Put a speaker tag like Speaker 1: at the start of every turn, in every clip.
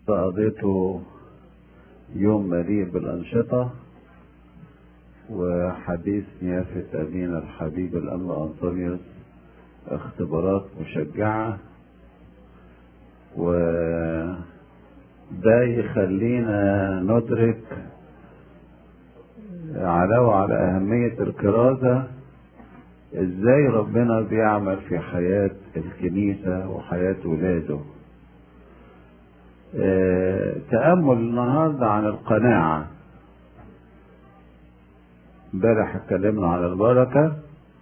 Speaker 1: النهاردة قضيته يوم مليء بالأنشطة وحديث نيافة أمين الحبيب الأنبا أنطونيوس اختبارات مشجعة وده يخلينا ندرك علاوة على أهمية الكرازة ازاي ربنا بيعمل في حياة الكنيسة وحياة ولاده اه تأمل النهاردة عن القناعة امبارح اتكلمنا على البركة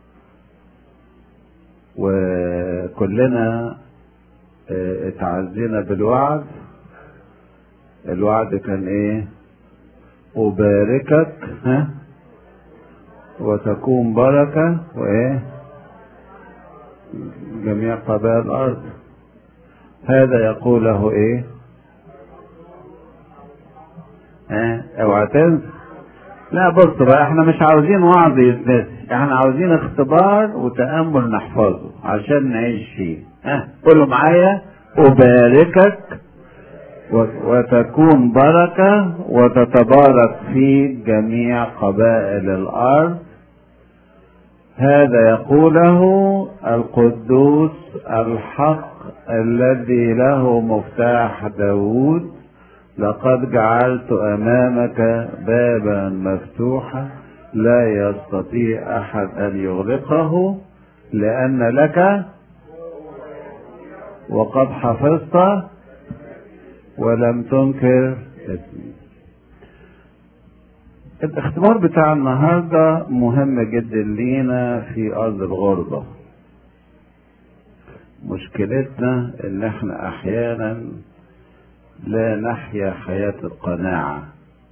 Speaker 1: وكلنا اه اتعزينا بالوعد الوعد كان ايه أباركك ها وتكون بركة وإيه جميع قبائل الأرض هذا يقوله إيه ها اوعى تنسى لا بص بقى احنا مش عاوزين وعظ يتنسي احنا عاوزين اختبار وتأمل نحفظه عشان نعيش فيه ها قولوا معايا أباركك وتكون بركة وتتبارك فيك جميع قبائل الأرض هذا يقوله القدوس الحق الذي له مفتاح داود لقد جعلت أمامك بابا مفتوحا لا يستطيع أحد أن يغلقه لأن لك وقد حفظت ولم تنكر اسمي الاختبار بتاع النهاردة مهم جدا لينا في أرض الغربة مشكلتنا ان احنا احيانا لا نحيا حياة القناعة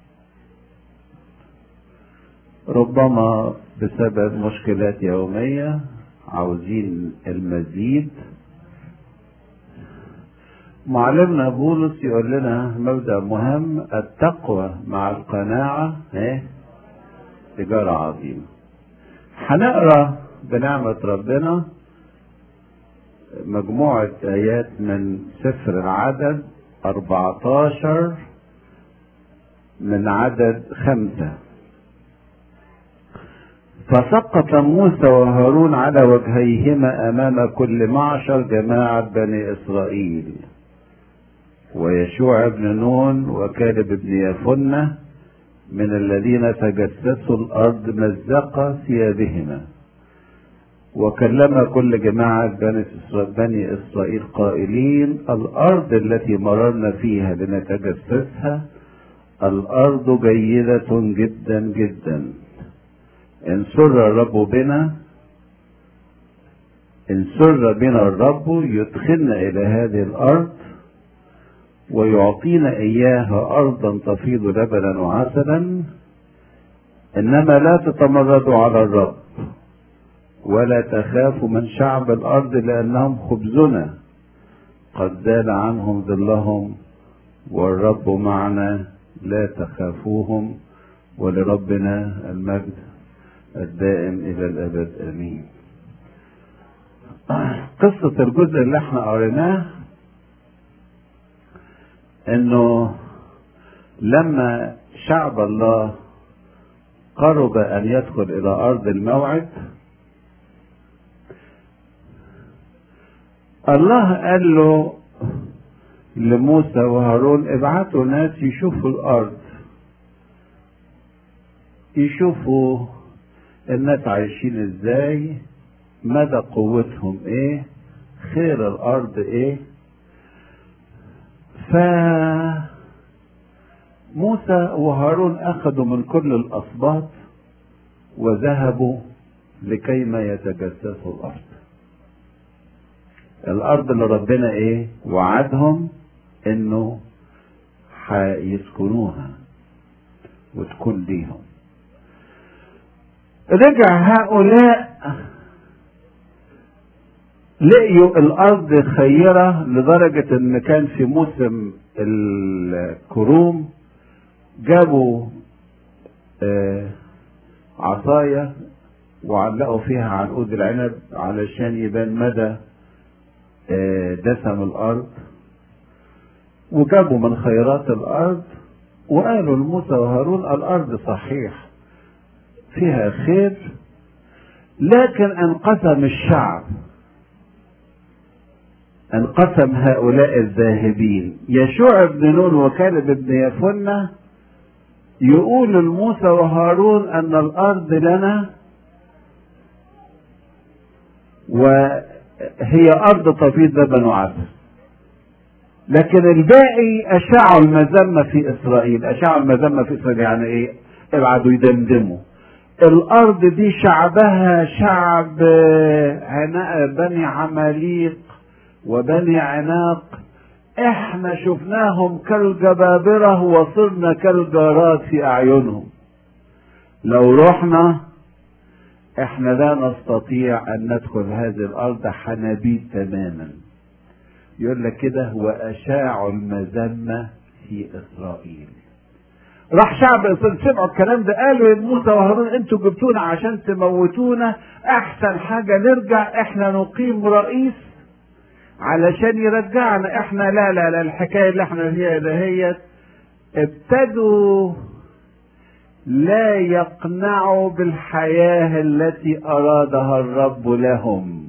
Speaker 1: ربما بسبب مشكلات يومية عاوزين المزيد معلمنا بولس يقول لنا مبدأ مهم التقوى مع القناعة ايه تجارة عظيمة هنقرا بنعمة ربنا مجموعة آيات من سفر العدد 14 من عدد خمسة فسقط موسى وهارون على وجهيهما أمام كل معشر جماعة بني إسرائيل ويشوع بن نون وكالب بن يفنة من الذين تجسسوا الأرض مزق ثيابهما وكلم كل جماعة بني إسرائيل قائلين الأرض التي مررنا فيها لنتجسسها الأرض جيدة جدا جدا إن سر الرب بنا إن سر بنا الرب يدخلنا إلى هذه الأرض ويعطينا إياها أرضا تفيض لبنا وعسلا إنما لا تتمردوا على الرب ولا تخافوا من شعب الأرض لأنهم خبزنا قد زال عنهم ظلهم والرب معنا لا تخافوهم ولربنا المجد الدائم إلى الأبد آمين قصة الجزء اللي احنا قريناه انه لما شعب الله قرب ان يدخل الى ارض الموعد الله قال له لموسى وهارون ابعتوا ناس يشوفوا الارض يشوفوا الناس عايشين ازاي مدى قوتهم ايه خير الارض ايه ف موسى وهارون اخذوا من كل الاسباط وذهبوا لكيما يتجسسوا الارض الارض اللي ربنا ايه وعدهم انه هيسكنوها وتكون ليهم رجع هؤلاء لقيوا الارض خيره لدرجه ان كان في موسم الكروم جابوا آه عصايه وعلقوا فيها عنقود العنب علشان يبان مدى آه دسم الارض وجابوا من خيرات الارض وقالوا لموسى وهارون الارض صحيح فيها خير لكن انقسم الشعب انقسم هؤلاء الذاهبين يشوع بن نون وكالب بن يفنة يقول لموسى وهارون ان الارض لنا وهي ارض تفيض لبن وعسل لكن الباقي اشاعوا المذمه في اسرائيل اشاعوا المذمه في اسرائيل يعني ايه ابعدوا يدمدموا الارض دي شعبها شعب عناء بني عماليق وبني عناق احنا شفناهم كالجبابرة وصرنا كالجارات في اعينهم لو رحنا احنا لا نستطيع ان ندخل هذه الارض حنابيت تماما يقول لك كده واشاعوا المذمة في اسرائيل راح شعب اسرائيل سمعوا الكلام ده قالوا يا موسى وهارون انتوا جبتونا عشان تموتونا احسن حاجه نرجع احنا نقيم رئيس علشان يرجعنا احنا لا لا لا الحكايه اللي احنا فيها دهيت ابتدوا لا يقنعوا بالحياه التي ارادها الرب لهم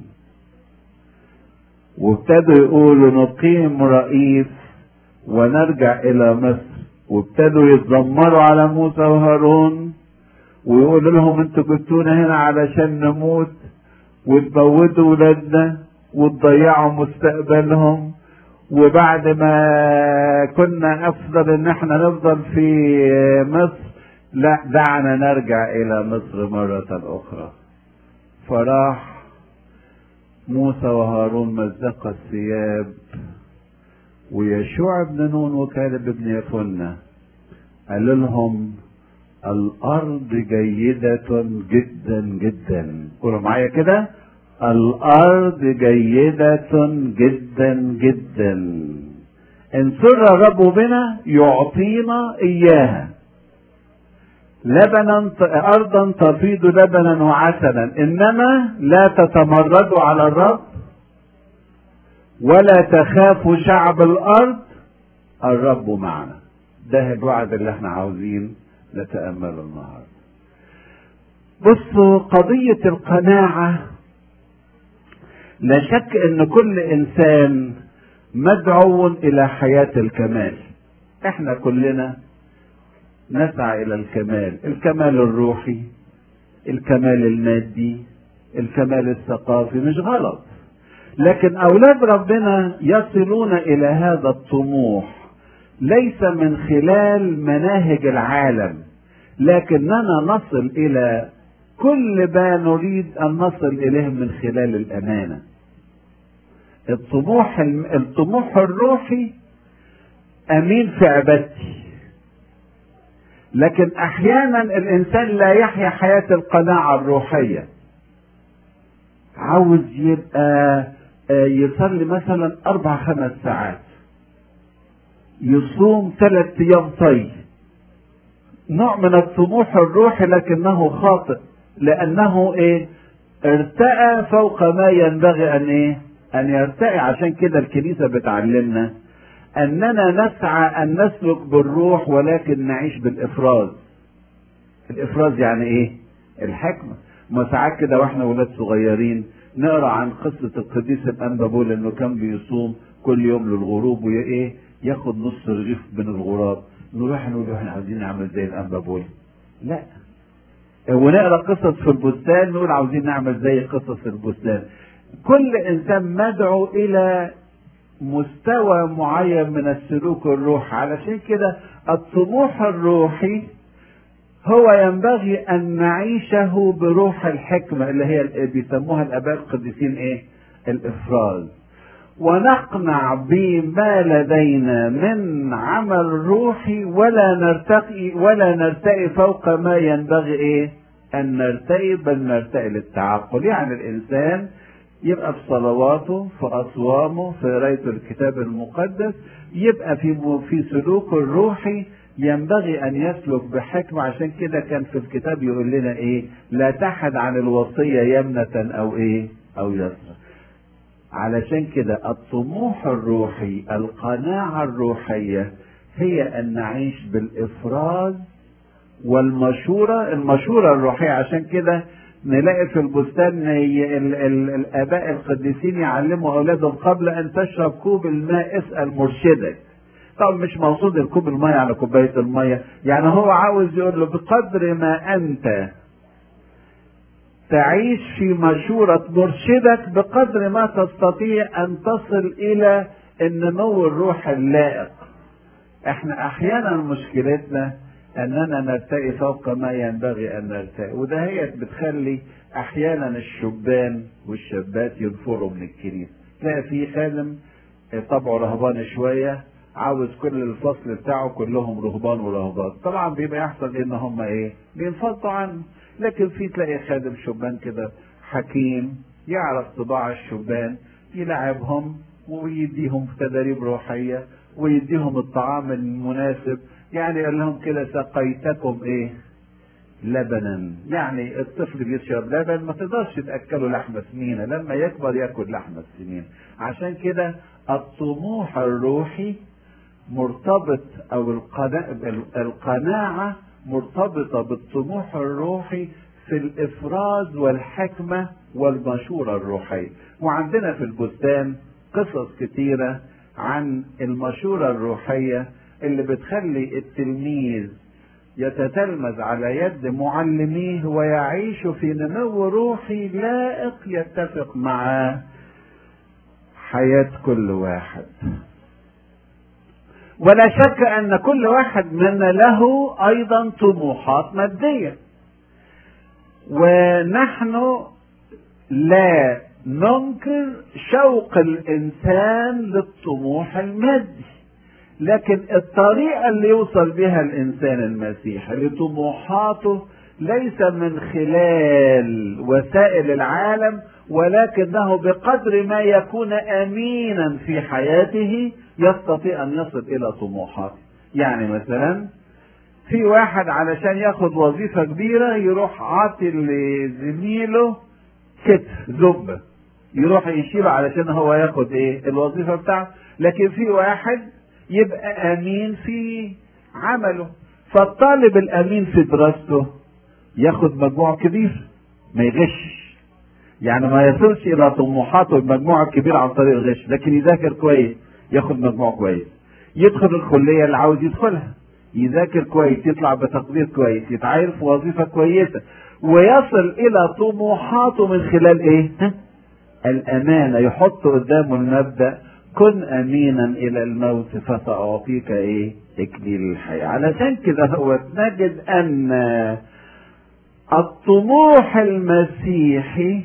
Speaker 1: وابتدوا يقولوا نقيم رئيس ونرجع الى مصر وابتدوا يتذمروا على موسى وهارون ويقولوا لهم انتوا جبتونا هنا علشان نموت وتموتوا ولادنا وتضيعوا مستقبلهم وبعد ما كنا افضل ان احنا نفضل في مصر لا دعنا نرجع الى مصر مرة اخرى فراح موسى وهارون مزق الثياب ويشوع بن نون وكالب بن يفنة قال لهم الأرض جيدة جدا جدا قولوا معايا كده الأرض جيدة جدا جدا إن سر الرب بنا يعطينا إياها لبنا أرضا تفيض لبنا وعسلا إنما لا تتمردوا على الرب ولا تخافوا شعب الارض الرب معنا ده الوعد اللي احنا عاوزين نتامله النهارده بصوا قضيه القناعه لا شك ان كل انسان مدعو الى حياه الكمال احنا كلنا نسعى الى الكمال الكمال الروحي الكمال المادي الكمال الثقافي مش غلط لكن اولاد ربنا يصلون الى هذا الطموح ليس من خلال مناهج العالم لكننا نصل الى كل ما نريد ان نصل اليه من خلال الامانه الطموح الطموح الروحي امين في عبادتي لكن احيانا الانسان لا يحيا حياه القناعه الروحيه عاوز يبقى يصلي مثلا اربع خمس ساعات يصوم ثلاث ايام طي نوع من الطموح الروحي لكنه خاطئ لانه ايه ارتقى فوق ما ينبغي ان ايه ان يرتقي عشان كده الكنيسه بتعلمنا اننا نسعى ان نسلك بالروح ولكن نعيش بالافراز الافراز يعني ايه الحكمه ما ساعات كده واحنا ولاد صغيرين نقرا عن قصه القديس الانبا بول انه كان بيصوم كل يوم للغروب وايه ياخد نص رغيف من الغراب نروح نقول له احنا عاوزين نعمل زي الانبا بول لا ونقرا قصص في البستان نقول عاوزين نعمل زي قصص البستان كل انسان مدعو الى مستوى معين من السلوك الروحي علشان كده الطموح الروحي هو ينبغي ان نعيشه بروح الحكمه اللي هي بيسموها الاباء القديسين ايه الافراز ونقنع بما لدينا من عمل روحي ولا نرتقي ولا نرتقي فوق ما ينبغي ايه ان نرتقي بل نرتقي للتعقل يعني الانسان يبقى في صلواته في اصوامه في قرايه الكتاب المقدس يبقى في في سلوكه الروحي ينبغي ان يسلك بحكمه عشان كده كان في الكتاب يقول لنا ايه لا تحد عن الوصيه يمنه او ايه او يسرا علشان كده الطموح الروحي القناعة الروحية هي أن نعيش بالإفراز والمشورة المشورة الروحية عشان كده نلاقي في البستان ي- ال- ال- الآباء القديسين يعلموا أولادهم قبل أن تشرب كوب الماء اسأل مرشدك طبعا مش مقصود الكوب المية على كوباية المية يعني هو عاوز يقول له بقدر ما أنت تعيش في مشورة مرشدك بقدر ما تستطيع أن تصل إلى النمو الروحي اللائق احنا احيانا مشكلتنا اننا نرتقي فوق ما ينبغي ان نرتقي وده هي بتخلي احيانا الشبان والشابات ينفروا من الكنيسه تلاقي في خادم طبعه رهباني شويه عاوز كل الفصل بتاعه كلهم رهبان ورهبات طبعا بيبقى يحصل ان هم ايه بينفضوا عنه لكن في تلاقي خادم شبان كده حكيم يعرف طباع الشبان يلعبهم ويديهم تدريب روحيه ويديهم الطعام المناسب يعني قال لهم كده سقيتكم ايه لبنا يعني الطفل بيشرب لبن ما تقدرش تاكله لحمه سمينه لما يكبر ياكل لحمه سمينه عشان كده الطموح الروحي مرتبط او القناعة, القناعه مرتبطه بالطموح الروحي في الافراز والحكمه والمشوره الروحيه وعندنا في البستان قصص كتيره عن المشورة الروحية اللي بتخلي التلميذ يتتلمذ على يد معلميه ويعيش في نمو روحي لائق يتفق مع حياة كل واحد ولا شك ان كل واحد منا له ايضا طموحات مادية ونحن لا ننكر شوق الانسان للطموح المادي لكن الطريقه اللي يوصل بها الانسان المسيحي لطموحاته ليس من خلال وسائل العالم ولكنه بقدر ما يكون امينا في حياته يستطيع ان يصل الى طموحاته يعني مثلا في واحد علشان ياخد وظيفة كبيرة يروح عاطي لزميله كتف زبة يروح يشيله علشان هو ياخد ايه الوظيفة بتاعته لكن في واحد يبقى امين في عمله فالطالب الامين في دراسته ياخد مجموع كبير ما يغش يعني ما يصلش الى طموحاته بمجموع كبير عن طريق الغش لكن يذاكر كويس ياخد مجموع كويس يدخل الكليه اللي عاوز يدخلها يذاكر كويس يطلع بتقدير كويس يتعين في وظيفه كويسه ويصل الى طموحاته من خلال ايه ها؟ الامانه يحط قدامه المبدا كن امينا الى الموت فساعطيك ايه اكليل الحياه علشان كده هو نجد ان الطموح المسيحي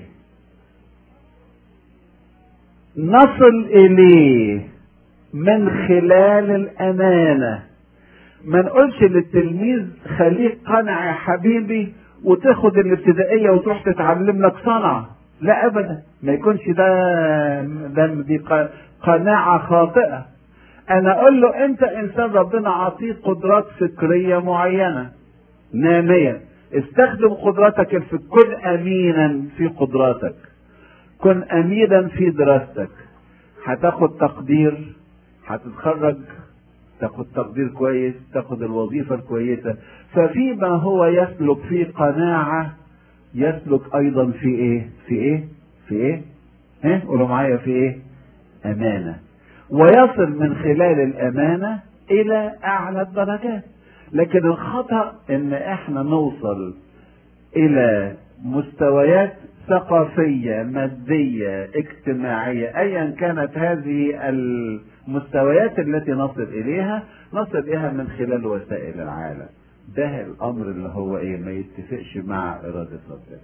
Speaker 1: نصل اليه من خلال الامانه ما نقولش للتلميذ خليك قنع يا حبيبي وتاخد الابتدائيه وتروح تتعلم لك صنعه لا ابدا ما يكونش ده ده دي قناعه خاطئه انا اقول له انت انسان ربنا عطيك قدرات فكريه معينه ناميه استخدم قدراتك في كن امينا في قدراتك كن امينا في دراستك هتاخد تقدير هتتخرج تاخد تقدير كويس تاخد الوظيفة الكويسة ففيما هو يسلك في قناعة يسلك أيضا في إيه؟ في إيه؟ في إيه؟ ها؟ قولوا معايا في إيه؟ أمانة ويصل من خلال الأمانة إلى أعلى الدرجات لكن الخطأ إن إحنا نوصل إلى مستويات ثقافية مادية اجتماعية أيا كانت هذه المستويات التي نصل إليها نصل إليها من خلال وسائل العالم ده الأمر اللي هو إيه ما يتفقش مع إرادة ربنا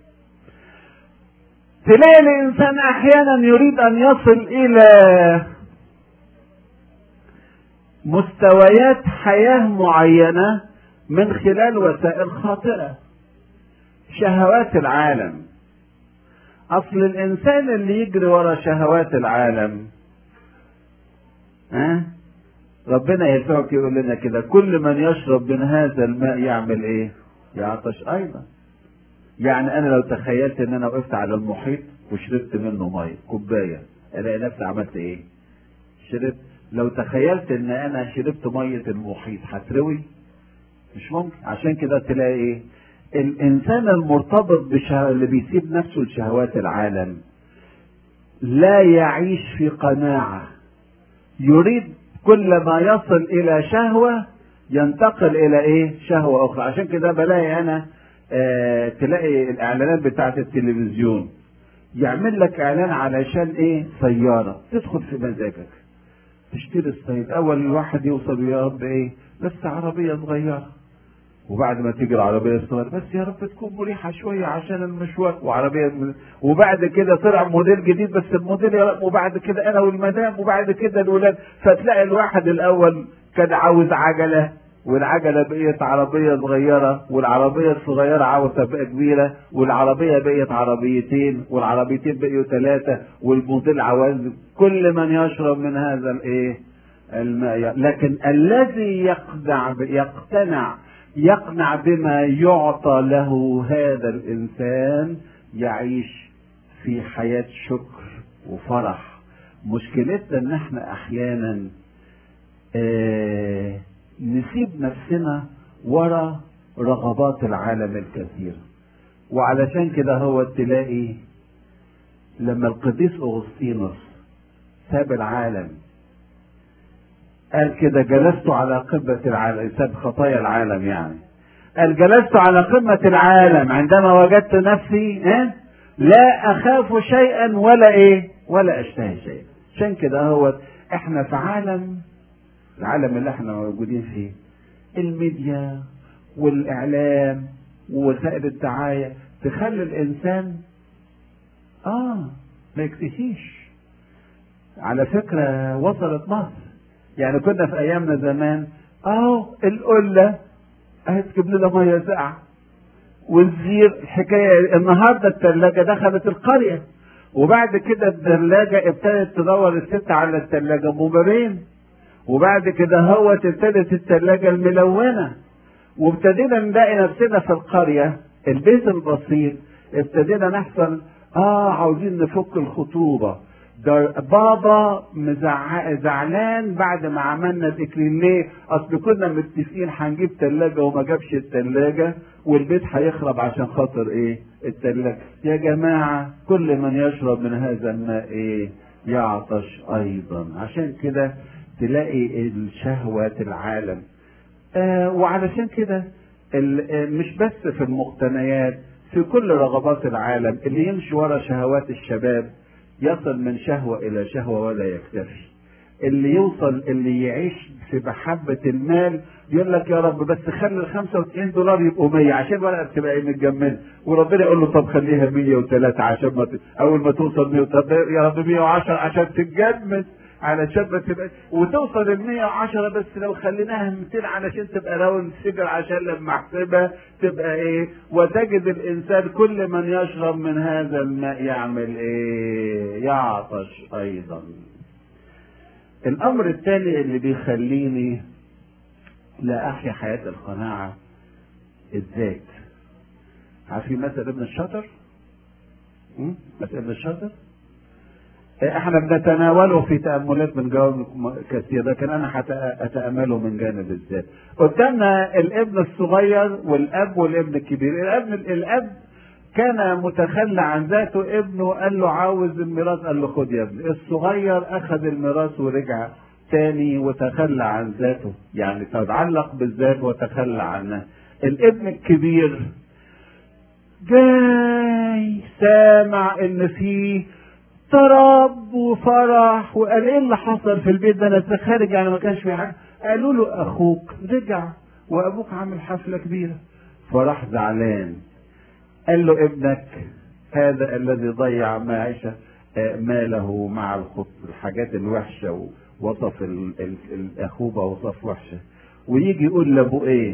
Speaker 1: تلاقي الإنسان أحيانا يريد أن يصل إلى مستويات حياة معينة من خلال وسائل خاطئة شهوات العالم اصل الانسان اللي يجري ورا شهوات العالم ها ربنا يسوع يقول لنا كده كل من يشرب من هذا الماء يعمل ايه يعطش ايضا يعني انا لو تخيلت ان انا وقفت على المحيط وشربت منه ميه كوبايه الاقي نفسي عملت ايه شربت لو تخيلت ان انا شربت ميه المحيط هتروي مش ممكن عشان كده تلاقي ايه الانسان المرتبط بشه... اللي بيسيب نفسه لشهوات العالم لا يعيش في قناعه يريد كل ما يصل الى شهوه ينتقل الى ايه شهوه اخرى عشان كده بلاقي انا آه تلاقي الاعلانات بتاعت التلفزيون يعمل لك اعلان علشان ايه سياره تدخل في مزاجك تشتري السيارة اول الواحد يوصل يا رب ايه بس عربيه صغيره وبعد ما تيجي العربيه الصغيره بس يا رب تكون مريحه شويه عشان المشوار وعربيه وبعد كده طلع موديل جديد بس الموديل يا رب وبعد كده انا والمدام وبعد كده الولاد فتلاقي الواحد الاول كان عاوز عجله والعجلة بقيت عربية صغيرة والعربية الصغيرة عاوز تبقى كبيرة والعربية بقيت عربيتين والعربيتين بقيوا ثلاثة والموديل عاوز كل من يشرب من هذا الايه الماء لكن الذي يقنع يقتنع يقنع بما يعطى له هذا الانسان يعيش في حياة شكر وفرح مشكلتنا ان احنا احيانا آه نسيب نفسنا ورا رغبات العالم الكثيرة وعلشان كده هو تلاقي لما القديس اغسطينوس ساب العالم قال كده جلست على قمة العالم ساب خطايا العالم يعني قال جلست على قمة العالم عندما وجدت نفسي إيه؟ لا أخاف شيئا ولا إيه ولا أشتهي شيئا عشان كده هو إحنا في عالم العالم اللي احنا موجودين فيه الميديا والاعلام ووسائل الدعايه تخلي الانسان اه ما يكتفيش على فكره وصلت مصر يعني كنا في ايامنا زمان اه القله هتجيب لنا ميه ساقعه والزير حكايه النهارده الثلاجه دخلت القريه وبعد كده الثلاجه ابتدت تدور الست على الثلاجه مبرين وبعد كده هو ابتدت الثلاجة الملونة وابتدينا نلاقي نفسنا في القرية البيت البسيط ابتدينا نحصل اه عاوزين نفك الخطوبة ده بابا مزع... زعلان بعد ما عملنا الاكلين ليه؟ اصل كنا متفقين هنجيب ثلاجة وما جابش الثلاجة والبيت هيخرب عشان خاطر ايه؟ الثلاجة يا جماعة كل من يشرب من هذا الماء ايه؟ يعطش ايضا عشان كده تلاقي الشهوة العالم آه وعلشان كده مش بس في المقتنيات في كل رغبات العالم اللي يمشي ورا شهوات الشباب يصل من شهوة إلى شهوة ولا يكتفي اللي يوصل اللي يعيش في محبة المال يقول لك يا رب بس خلي ال 95 دولار يبقوا 100 عشان الورقه تبقى ايه متجمده وربنا يقول له طب خليها 103 عشان ما ت... اول ما توصل 100 طب يا رب 110 عشان تتجمد علشان ما تبقى وتوصل ال 110 بس لو خليناها 200 علشان تبقى راوند فيجر عشان لما احسبها تبقى ايه وتجد الانسان كل من يشرب من هذا الماء يعمل ايه يعطش ايضا الامر الثاني اللي بيخليني لا احيا حياه القناعه الذات عارفين مثل ابن الشاطر مثل ابن الشاطر احنا بنتناوله في تأملات من جوانب كثيرة لكن انا هتأمله من جانب الذات قدامنا الابن الصغير والاب والابن الكبير الابن الاب كان متخلى عن ذاته ابنه قال له عاوز الميراث قال له خد يا ابني الصغير اخذ الميراث ورجع تاني وتخلى عن ذاته يعني تتعلق بالذات وتخلى عنها الابن الكبير جاي سامع ان فيه طرب وفرح وقال ايه اللي حصل في البيت ده انا خارج يعني ما كانش في حاجه قالوا له اخوك رجع وابوك عامل حفله كبيره فراح زعلان قال له ابنك هذا الذي ضيع معيشة ماله مع الحاجات الوحشة ووصف الأخوبة وصف وحشة ويجي يقول لأبوه إيه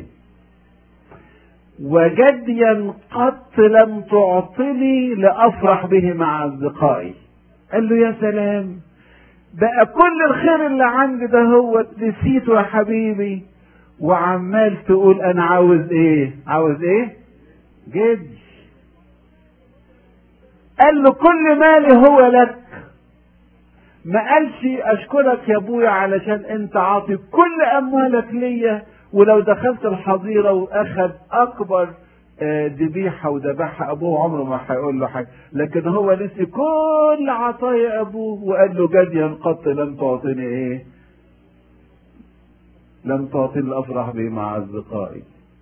Speaker 1: وجديا قط لم تعطني لأفرح به مع أصدقائي قال له يا سلام بقى كل الخير اللي عندي ده هو نسيته يا حبيبي وعمال تقول انا عاوز ايه عاوز ايه جدي قال له كل مالي هو لك ما قالش اشكرك يا ابويا علشان انت عاطي كل اموالك ليا ولو دخلت الحظيره واخد اكبر ذبيحه وذبحها ابوه عمره ما هيقول له حاجه لكن هو نسي كل عطايا ابوه وقال له جديا قط لم تعطيني ايه لم تعطيني افرح به مع اصدقائي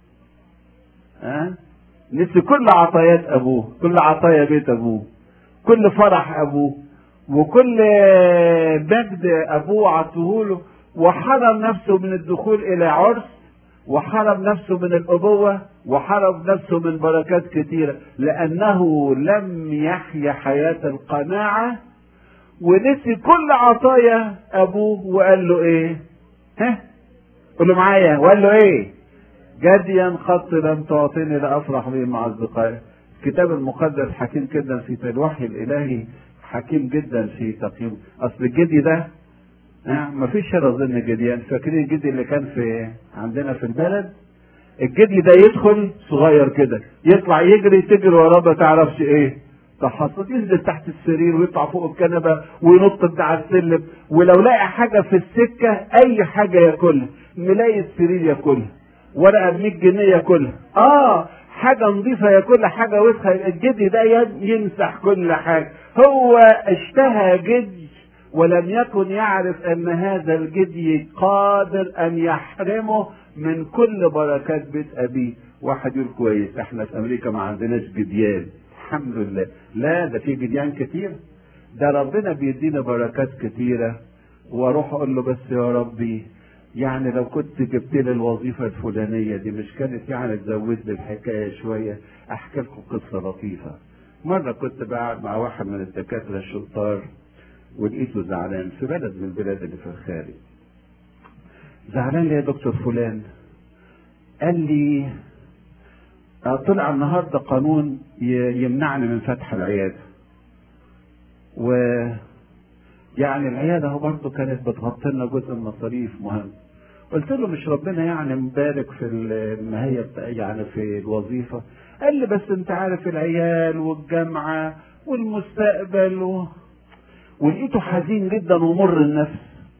Speaker 1: ها أه؟ نسي كل عطايات ابوه كل عطايا بيت ابوه كل فرح ابوه وكل مجد ابوه عطوه وحرم نفسه من الدخول الى عرس وحرم نفسه من الابوه وحرم نفسه من بركات كثيره لانه لم يحيا حياه القناعه ونسي كل عطايا ابوه وقال له ايه ها قول له معايا وقال له ايه جديا خط لم تعطيني لافرح به مع اصدقائي الكتاب المقدس حكيم جدا في الوحي الالهي حكيم جدا في تقييم اصل الجدي ده آه ما فيش هنا ظن جديان فاكرين الجدي اللي كان في عندنا في البلد الجدي ده يدخل صغير كده يطلع يجري تجري وراه ما تعرفش ايه تحصل ينزل تحت السرير ويطلع فوق الكنبه وينط بتاع السلم ولو لقى حاجه في السكه اي حاجه ياكلها ملاقي السرير ياكلها ورقه ب 100 جنيه ياكلها اه حاجه نظيفه ياكلها حاجه وسخه الجدي ده يمسح كل حاجه هو اشتهى جدي ولم يكن يعرف ان هذا الجدي قادر ان يحرمه من كل بركات بيت ابيه واحد يقول كويس احنا في امريكا ما عندناش جديان الحمد لله لا ده في جديان كتير ده ربنا بيدينا بركات كتيرة واروح اقول له بس يا ربي يعني لو كنت جبت لي الوظيفة الفلانية دي مش كانت يعني تزود لي الحكاية شوية احكي لكم قصة لطيفة مرة كنت قاعد مع واحد من الدكاترة الشطار ولقيته زعلان في بلد من البلاد اللي في الخارج زعلان ليه يا دكتور فلان قال لي طلع النهارده قانون يمنعني من فتح العياده و يعني العياده هو برضه كانت بتغطي لنا جزء من المصاريف مهم قلت له مش ربنا يعني مبارك في المهية يعني في الوظيفة قال لي بس انت عارف العيال والجامعة والمستقبل و... ولقيته حزين جدا ومر النفس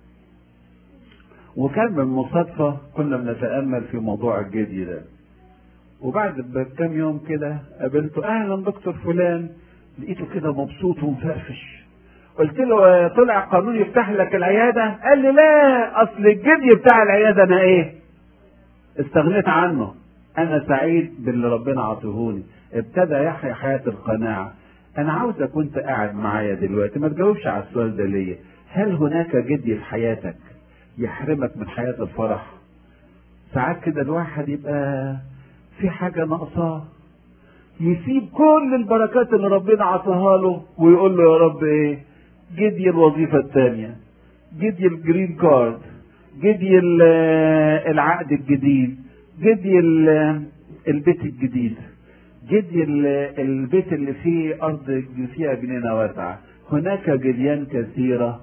Speaker 1: وكان بالمصادفة كنا بنتأمل في موضوع الجدي ده وبعد بكام يوم كده قابلته اهلا دكتور فلان لقيته كده مبسوط ومفرفش قلت له طلع قانون يفتح لك العياده قال لي لا اصل الجدي بتاع العياده انا ايه استغنيت عنه انا سعيد باللي ربنا عطيهوني ابتدى يحيا حياه القناعه انا عاوزك وانت قاعد معايا دلوقتي ما تجاوبش على السؤال ده ليه هل هناك جدي في حياتك يحرمك من حياه الفرح ساعات كده الواحد يبقى في حاجة ناقصاه يسيب كل البركات اللي ربنا عطاها له ويقول له يا رب ايه جدي الوظيفة الثانية جدي الجرين كارد جدي العقد الجديد جدي البيت الجديد جدي البيت اللي فيه أرض فيها جنينة واسعة هناك جديان كثيرة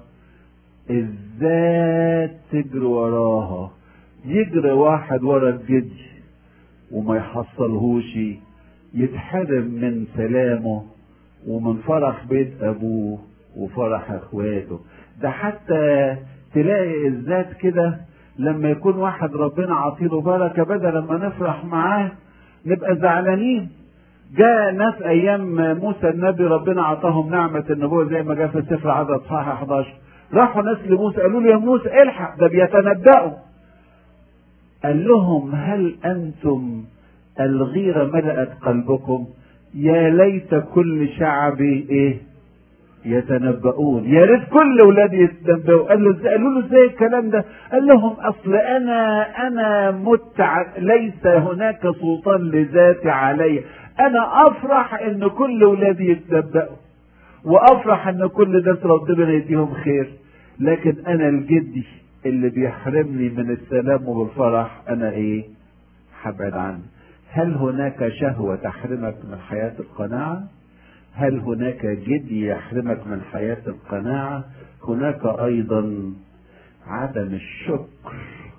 Speaker 1: الذات تجري وراها يجري واحد ورا الجدي وما يحصلهوش يتحرم من سلامه ومن فرح بيت ابوه وفرح اخواته ده حتى تلاقي الذات كده لما يكون واحد ربنا عطيله بركه بدل لما نفرح معاه نبقى زعلانين جاء ناس ايام موسى النبي ربنا عطاهم نعمه النبوه زي ما جاء في سفر عدد صحيح 11 راحوا ناس لموسى قالوا له يا موسى الحق ده بيتنبأوا قال لهم هل انتم الغيرة ملأت قلبكم يا ليت كل شعبي ايه يتنبؤون يا ريت كل اولادي يتنبؤوا قال له قالوا له ازاي الكلام ده قال لهم اصل انا انا مت ليس هناك سلطان لذاتي علي انا افرح ان كل اولادي يتنبؤوا وافرح ان كل ناس ربنا يديهم خير لكن انا الجدي اللي بيحرمني من السلام والفرح انا ايه هبعد عنه هل هناك شهوة تحرمك من حياة القناعة هل هناك جدي يحرمك من حياة القناعة هناك ايضا عدم الشكر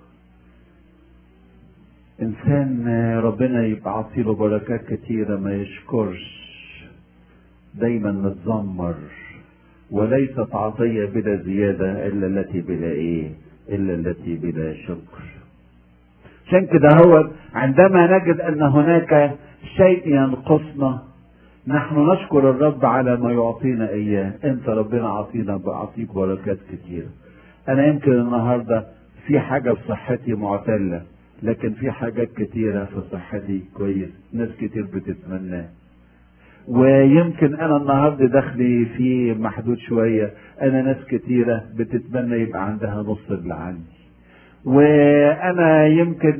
Speaker 1: انسان ربنا يبقى عطيله بركات كتيرة ما يشكرش دايما متذمر وليست عطية بلا زيادة إلا التي بلا إيه إلا التي بلا شكر عشان كده هو عندما نجد أن هناك شيء ينقصنا نحن نشكر الرب على ما يعطينا إياه أنت ربنا عطينا بعطيك بركات كتير أنا يمكن النهاردة في حاجة في صحتي معتلة لكن في حاجات كتيرة في صحتي كويس ناس كتير بتتمناه ويمكن انا النهارده دخلي في محدود شويه انا ناس كتيره بتتمنى يبقى عندها نص اللي عندي وانا يمكن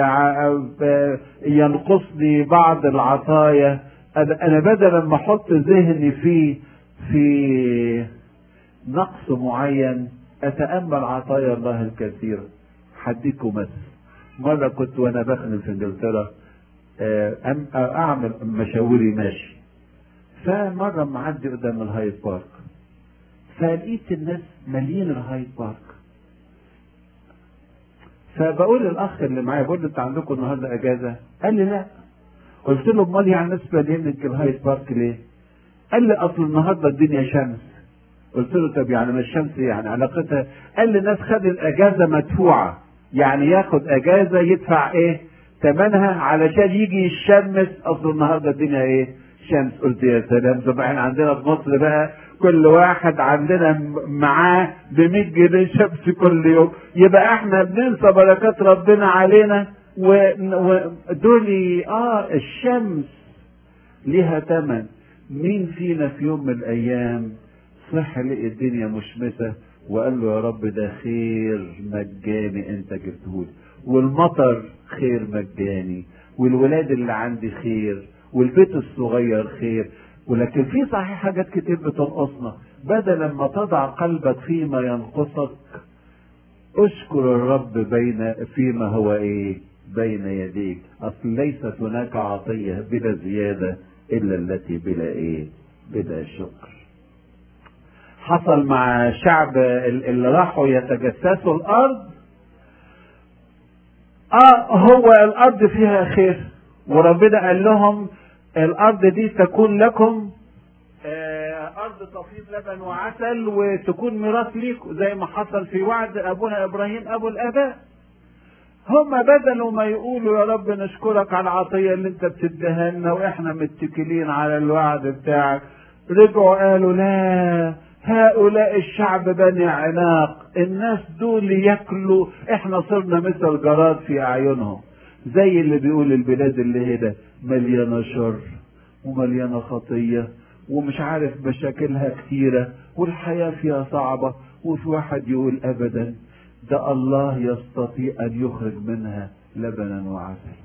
Speaker 1: ينقصني بعض العطايا انا بدل ما احط ذهني في في نقص معين اتامل عطايا الله الكثيره هديكم مثل مره كنت وانا بخدم في انجلترا اعمل مشاوري ماشي فمرة معدي قدام الهايد بارك فلقيت الناس مالين الهايد بارك فبقول للاخ اللي معايا بقول له انت عندكم النهارده اجازه؟ قال لي لا قلت له امال يعني الناس مالين الهايد بارك ليه؟ قال لي اصل النهارده الدنيا شمس قلت له طب يعني ما الشمس يعني علاقتها قال لي الناس خد الاجازه مدفوعه يعني ياخد اجازه يدفع ايه؟ ثمنها علشان يجي يشمس اصل النهارده الدنيا ايه؟ شمس قلت يا سلام طب احنا عندنا في مصر بقى كل واحد عندنا معاه ب 100 جنيه شمس كل يوم يبقى احنا بننسى بركات ربنا علينا ودول اه الشمس ليها ثمن مين فينا في يوم من الايام صح لقي الدنيا مشمسه وقال له يا رب ده خير مجاني انت جبتهولي والمطر خير مجاني والولاد اللي عندي خير والبيت الصغير خير ولكن في صحيح حاجات كتير بتنقصنا بدل ما تضع قلبك فيما ينقصك اشكر الرب بين فيما هو ايه بين يديك اصل ليست هناك عطيه بلا زياده الا التي بلا ايه بلا شكر حصل مع شعب اللي راحوا يتجسسوا الارض اه هو الارض فيها خير وربنا قال لهم الارض دي تكون لكم آه ارض تفيض لبن وعسل وتكون ميراث ليكم زي ما حصل في وعد ابونا ابراهيم ابو الاباء هم بدلوا ما يقولوا يا رب نشكرك على العطيه اللي انت بتديها لنا واحنا متكلين على الوعد بتاعك رجعوا قالوا لا هؤلاء الشعب بني عناق الناس دول ياكلوا احنا صرنا مثل جراد في اعينهم زي اللي بيقول البلاد اللي هنا مليانه شر ومليانه خطيه ومش عارف مشاكلها كتيره والحياه فيها صعبه وفي واحد يقول ابدا ده الله يستطيع ان يخرج منها لبنا وعسل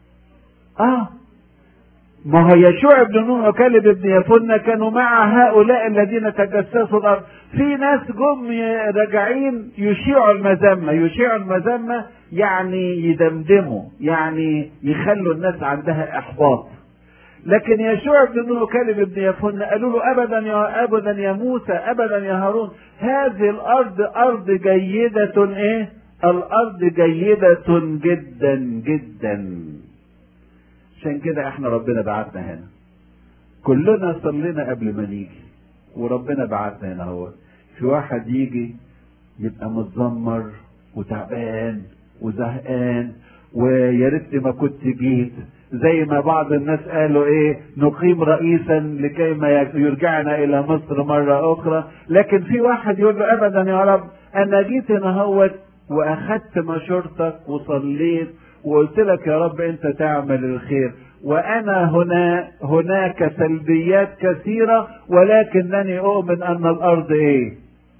Speaker 1: اه ما هو يشوع بن نون وكالب بن يفن كانوا مع هؤلاء الذين تجسسوا الارض في ناس جم راجعين يشيعوا المذمه يشيعوا المذمه يعني يدمدموا يعني يخلوا الناس عندها احباط لكن يشوع بن نون وكالب بن يفن قالوا له ابدا يا ابدا يا موسى ابدا يا هارون هذه الارض ارض جيده ايه الارض جيده جدا جدا عشان كده احنا ربنا بعتنا هنا كلنا صلينا قبل ما نيجي وربنا بعتنا هنا هو في واحد يجي يبقى متذمر وتعبان وزهقان ويا ريتني ما كنت جيت زي ما بعض الناس قالوا ايه نقيم رئيسا لكي ما يرجعنا الى مصر مرة اخرى لكن في واحد يقول له ابدا يا رب انا جيت هنا هوت واخدت مشورتك وصليت وقلت لك يا رب انت تعمل الخير وانا هنا هناك سلبيات كثيرة ولكنني اؤمن ان الارض ايه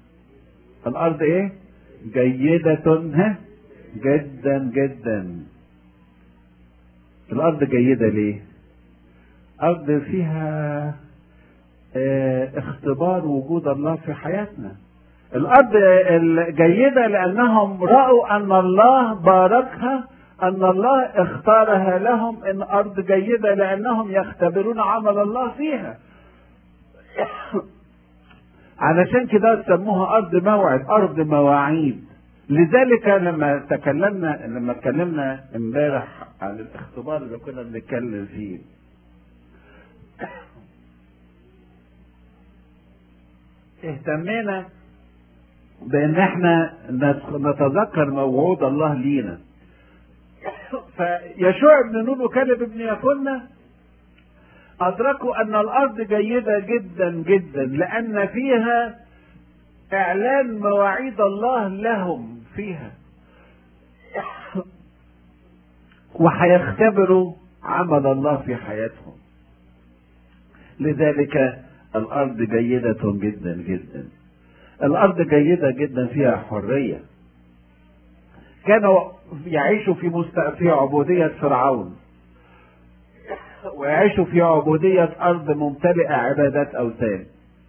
Speaker 1: الارض ايه جيدة ها جدا جدا الارض جيدة ليه ارض فيها اه اختبار وجود الله في حياتنا الارض الجيدة لانهم رأوا ان الله باركها ان الله اختارها لهم ان ارض جيده لانهم يختبرون عمل الله فيها علشان كده سموها ارض موعد ارض مواعيد لذلك لما تكلمنا لما اتكلمنا امبارح عن الاختبار اللي كنا بنتكلم فيه اهتمينا بان احنا نتذكر موعود الله لينا فيشوع بن نون وكلب ابن يكنا ادركوا ان الارض جيده جدا جدا لان فيها اعلان مواعيد الله لهم فيها وهيختبروا عمل الله في حياتهم لذلك الارض جيده جدا جدا الارض جيده جدا فيها حريه كانوا يعيشوا في مست... في عبوديه فرعون ويعيشوا في عبوديه ارض ممتلئه عبادات اوثان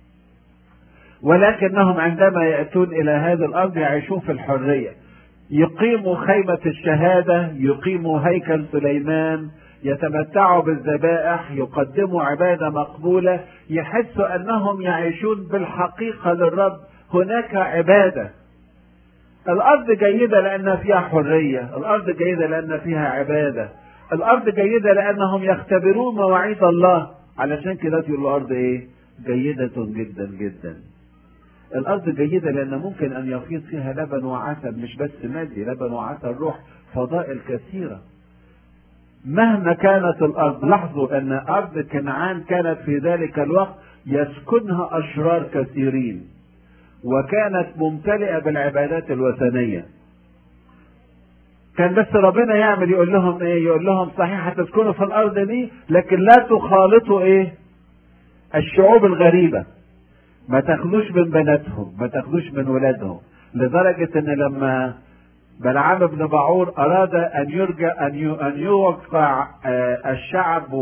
Speaker 1: ولكنهم عندما ياتون الى هذه الارض يعيشون في الحريه يقيموا خيمه الشهاده يقيموا هيكل سليمان يتمتعوا بالذبائح يقدموا عباده مقبوله يحسوا انهم يعيشون بالحقيقه للرب هناك عباده الارض جيده لان فيها حريه الارض جيده لان فيها عباده الارض جيده لانهم يختبرون مواعيد الله علشان كده تقول الارض ايه جيده جدا جدا الارض جيده لان ممكن ان يفيض فيها لبن وعسل مش بس مادي لبن وعسل روح فضائل كثيره مهما كانت الارض لاحظوا ان ارض كنعان كانت في ذلك الوقت يسكنها اشرار كثيرين وكانت ممتلئه بالعبادات الوثنيه كان بس ربنا يعمل يقول لهم ايه يقول لهم صحيح هتسكنوا في الارض دي لكن لا تخالطوا ايه الشعوب الغريبه ما تاخدوش من بناتهم ما تاخدوش من ولادهم لدرجه ان لما بلعام بن بعور اراد ان يرجع ان ان يوقع الشعب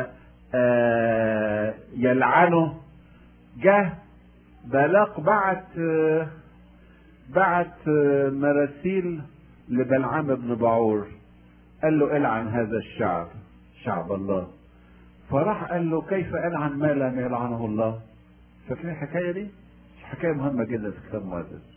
Speaker 1: ويلعنه جه بلاق بعت بعت مراسيل لبلعام بن بعور قال له العن هذا الشعب شعب الله فراح قال له كيف العن ما لم يلعنه الله فاكرين الحكايه دي حكايه مهمه جدا في الكتاب المقدس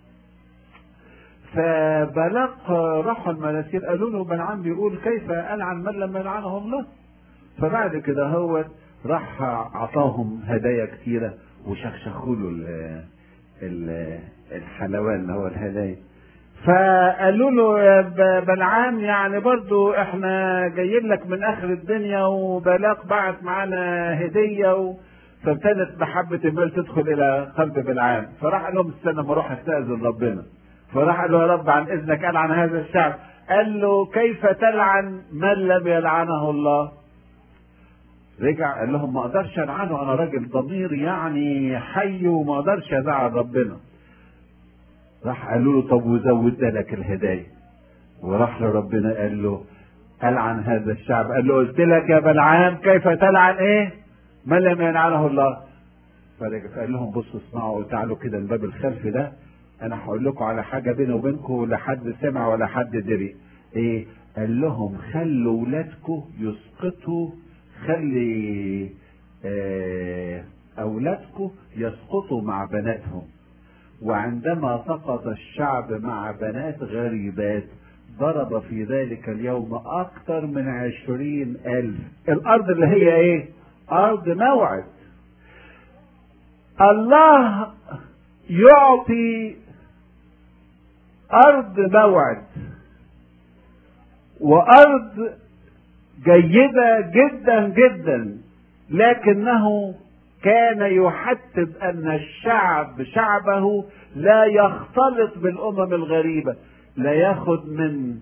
Speaker 1: فبلاق راحوا المناسير قالوا له بلعام بيقول كيف العن من لم يلعنه الله فبعد كده هو راح اعطاهم هدايا كثيره وشخشخوا له الحلوان اللي هو الهدايا فقالوا له يا بلعام يعني برضو احنا جايين لك من اخر الدنيا وبلاق بعت معانا هديه و... فابتدت محبه المال تدخل الى قلب بلعام فراح قال لهم استنى ما اروح استاذن ربنا فراح قال له يا رب عن اذنك العن هذا الشعب قال له كيف تلعن من لم يلعنه الله رجع قال لهم ما اقدرش العنه انا راجل ضمير يعني حي وما اقدرش ازعل ربنا راح قالوا له طب وزود لك الهدايا وراح لربنا قال له العن هذا الشعب قال له قلت لك يا بلعام كيف تلعن ايه من لم يلعنه الله فقال لهم بصوا اسمعوا تعالوا كده الباب الخلفي ده انا هقول لكم على حاجه بيني وبينكم لا حد سمع ولا حد دري ايه قال لهم خلوا ولادكم يسقطوا خلي آه اولادكم يسقطوا مع بناتهم وعندما سقط الشعب مع بنات غريبات ضرب في ذلك اليوم أكثر من عشرين ألف الأرض اللي هي إيه أرض موعد الله يعطي أرض موعد وأرض جيدة جدا جدا لكنه كان يحتم أن الشعب شعبه لا يختلط بالأمم الغريبة لا ياخد من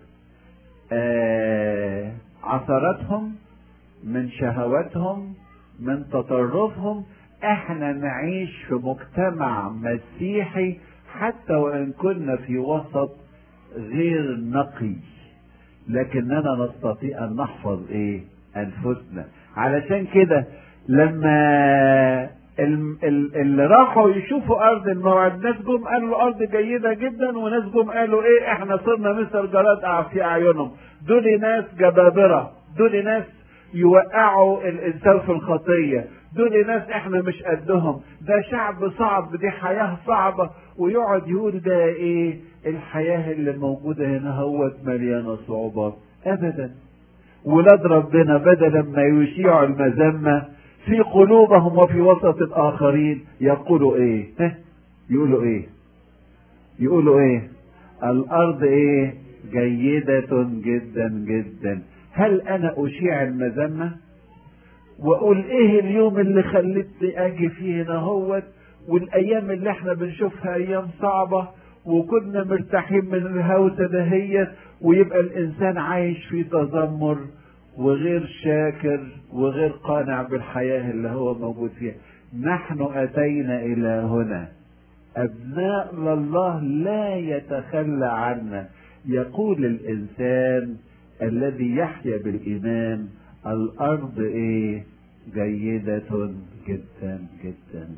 Speaker 1: آه عثراتهم من شهواتهم من تطرفهم احنا نعيش في مجتمع مسيحي حتى وان كنا في وسط غير نقي لكننا نستطيع ان نحفظ ايه انفسنا علشان كده لما اللي راحوا يشوفوا ارض الموعد ناس جم قالوا الارض جيده جدا وناس جم قالوا ايه احنا صرنا مثل جراد في اعينهم دول ناس جبابره دول ناس يوقعوا الانسان في الخطيه دول ناس احنا مش قدهم ده شعب صعب دي حياه صعبه ويقعد يقول ده ايه الحياه اللي موجوده هنا هوت مليانه صعوبات ابدا ولاد ربنا بدل ما يشيعوا المذمه في قلوبهم وفي وسط الآخرين يقولوا إيه؟ ها؟ يقولوا إيه؟ يقولوا إيه؟ الأرض إيه؟ جيدة جدا جدا هل أنا أشيع المذمة؟ وأقول إيه اليوم اللي خلتني أجي فيه هنا هوت والأيام اللي إحنا بنشوفها أيام صعبة وكنا مرتاحين من الهوسة دهيت ويبقى الإنسان عايش في تذمر وغير شاكر وغير قانع بالحياة اللي هو موجود فيها نحن أتينا إلى هنا أبناء الله لا يتخلى عنا يقول الإنسان الذي يحيا بالإيمان الأرض إيه جيدة جدا جدا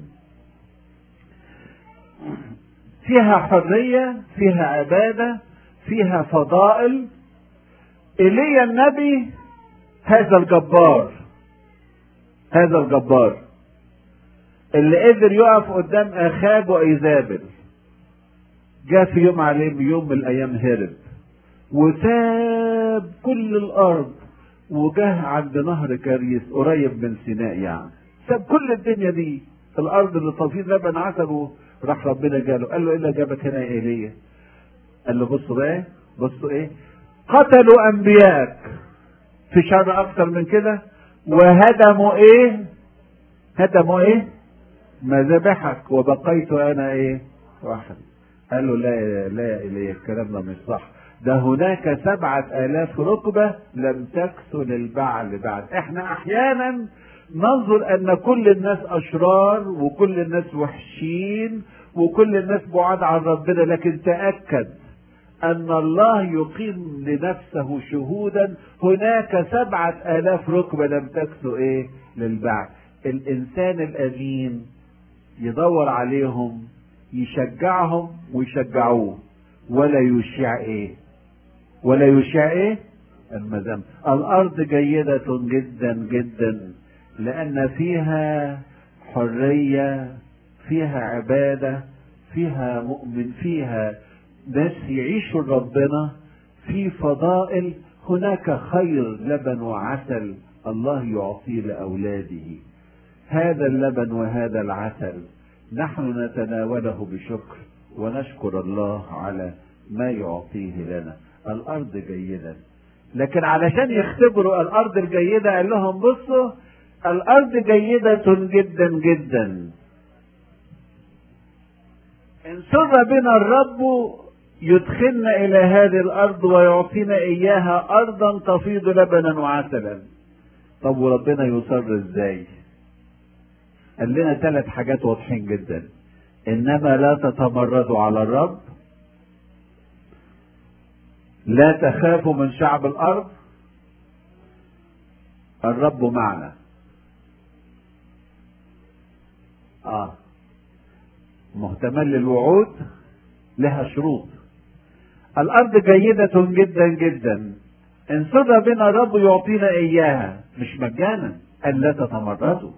Speaker 1: فيها حرية فيها عبادة فيها فضائل إيليا النبي هذا الجبار هذا الجبار اللي قدر يقف قدام اخاب وايزابل جاء في يوم عليه يوم من الايام هرب وساب كل الارض وجاه عند نهر كريس قريب من سيناء يعني ساب كل الدنيا دي الارض اللي طافين لبن عسل راح ربنا جاله قال له ايه اللي جابك هنا يا ايليا قال له بصوا بقى بصوا ايه قتلوا انبياءك في شر اكتر من كده وهدموا ايه هدموا ايه مذابحك وبقيت انا ايه واحد قال له لا لا يا ايليا الكلام ده مش صح ده هناك سبعة آلاف ركبة لم تكسل البعل بعد احنا احيانا ننظر ان كل الناس اشرار وكل الناس وحشين وكل الناس بعاد عن ربنا لكن تأكد أن الله يقيم لنفسه شهودا هناك سبعة آلاف ركبة لم تكسو إيه للبعث الإنسان الأمين يدور عليهم يشجعهم ويشجعوه ولا يشيع إيه ولا يشيع إيه المذنب الأرض جيدة جدا جدا لأن فيها حرية فيها عبادة فيها مؤمن فيها ناس يعيشوا ربنا في فضائل هناك خير لبن وعسل الله يعطيه لأولاده هذا اللبن وهذا العسل نحن نتناوله بشكر ونشكر الله على ما يعطيه لنا الأرض جيدة لكن علشان يختبروا الأرض الجيدة قال لهم بصوا الأرض جيدة جدا جدا إن سر بنا الرب يدخلنا إلى هذه الأرض ويعطينا إياها أرضا تفيض لبنا وعسلا طب وربنا يصر إزاي قال لنا ثلاث حاجات واضحين جدا إنما لا تتمردوا على الرب لا تخافوا من شعب الأرض الرب معنا آه محتمل للوعود لها شروط الأرض جيدة جدا جدا إن سر بنا الرب يعطينا إياها مش مجانا أن لا تتمردوا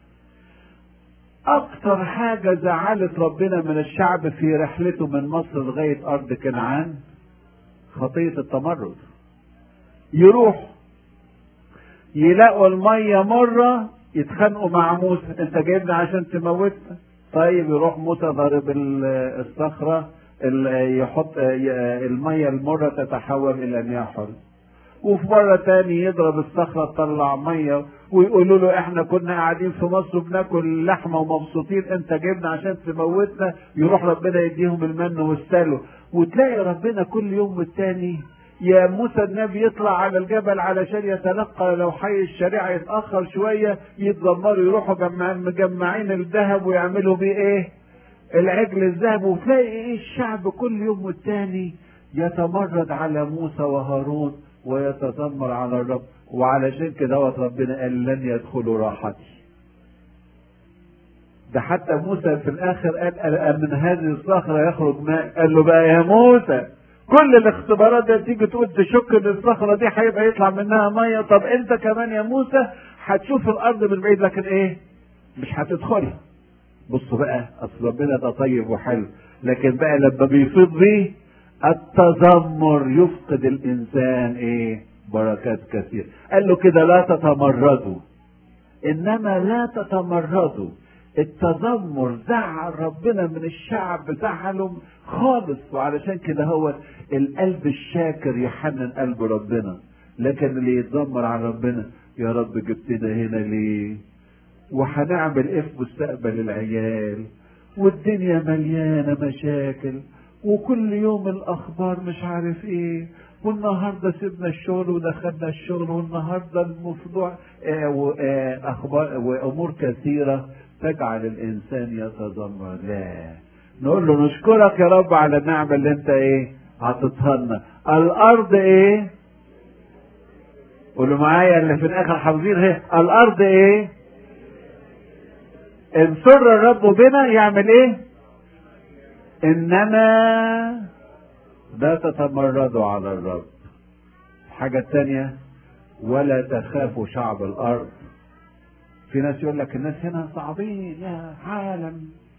Speaker 1: أكثر حاجة زعلت ربنا من الشعب في رحلته من مصر لغاية أرض كنعان خطية التمرد يروح يلاقوا المية مرة يتخانقوا مع موسى انت جايبنا عشان تموتنا طيب يروح موسى ضارب الصخرة يحط المية المرة تتحول إلى مياه حلو وفي مرة تاني يضرب الصخرة تطلع مية ويقولوا له احنا كنا قاعدين في مصر بناكل لحمة ومبسوطين انت جبنا عشان تموتنا يروح ربنا يديهم المن والسلو وتلاقي ربنا كل يوم والتاني يا موسى النبي يطلع على الجبل علشان يتلقى لو حي الشريعة يتأخر شوية يتذمروا يروحوا جمع مجمعين الذهب ويعملوا بيه ايه العجل الذهب وتلاقي ايه الشعب كل يوم والتاني يتمرد على موسى وهارون ويتذمر على الرب وعلشان كده ربنا قال لن يدخلوا راحتي ده حتى موسى في الاخر قال من هذه الصخره يخرج ماء قال له بقى يا موسى كل الاختبارات دي تيجي تقول تشك ان الصخره دي هيبقى يطلع منها ميه طب انت كمان يا موسى هتشوف الارض من بعيد لكن ايه مش هتدخلها بصوا بقى اصل ربنا ده طيب وحلو لكن بقى لما بيفيض بيه التذمر يفقد الانسان ايه بركات كثير قال له كده لا تتمردوا انما لا تتمردوا التذمر زعل ربنا من الشعب زعلهم خالص وعلشان كده هو القلب الشاكر يحنن قلب ربنا لكن اللي يتذمر على ربنا يا رب جبتنا هنا ليه وهنعمل ايه في مستقبل العيال والدنيا مليانة مشاكل وكل يوم الاخبار مش عارف ايه والنهارده سيبنا الشغل ودخلنا الشغل والنهارده الموضوع آه و- آه اخبار وامور كثيره تجعل الانسان يتذمر لا نقول له نشكرك يا رب على النعمه اللي انت ايه عطيتها لنا الارض ايه قولوا معايا اللي في الاخر حافظين ايه الارض ايه ان سر الرب بنا يعمل ايه انما لا تتمردوا على الرب الحاجة الثانية ولا تخافوا شعب الأرض في ناس يقول لك الناس هنا صعبين يا عالم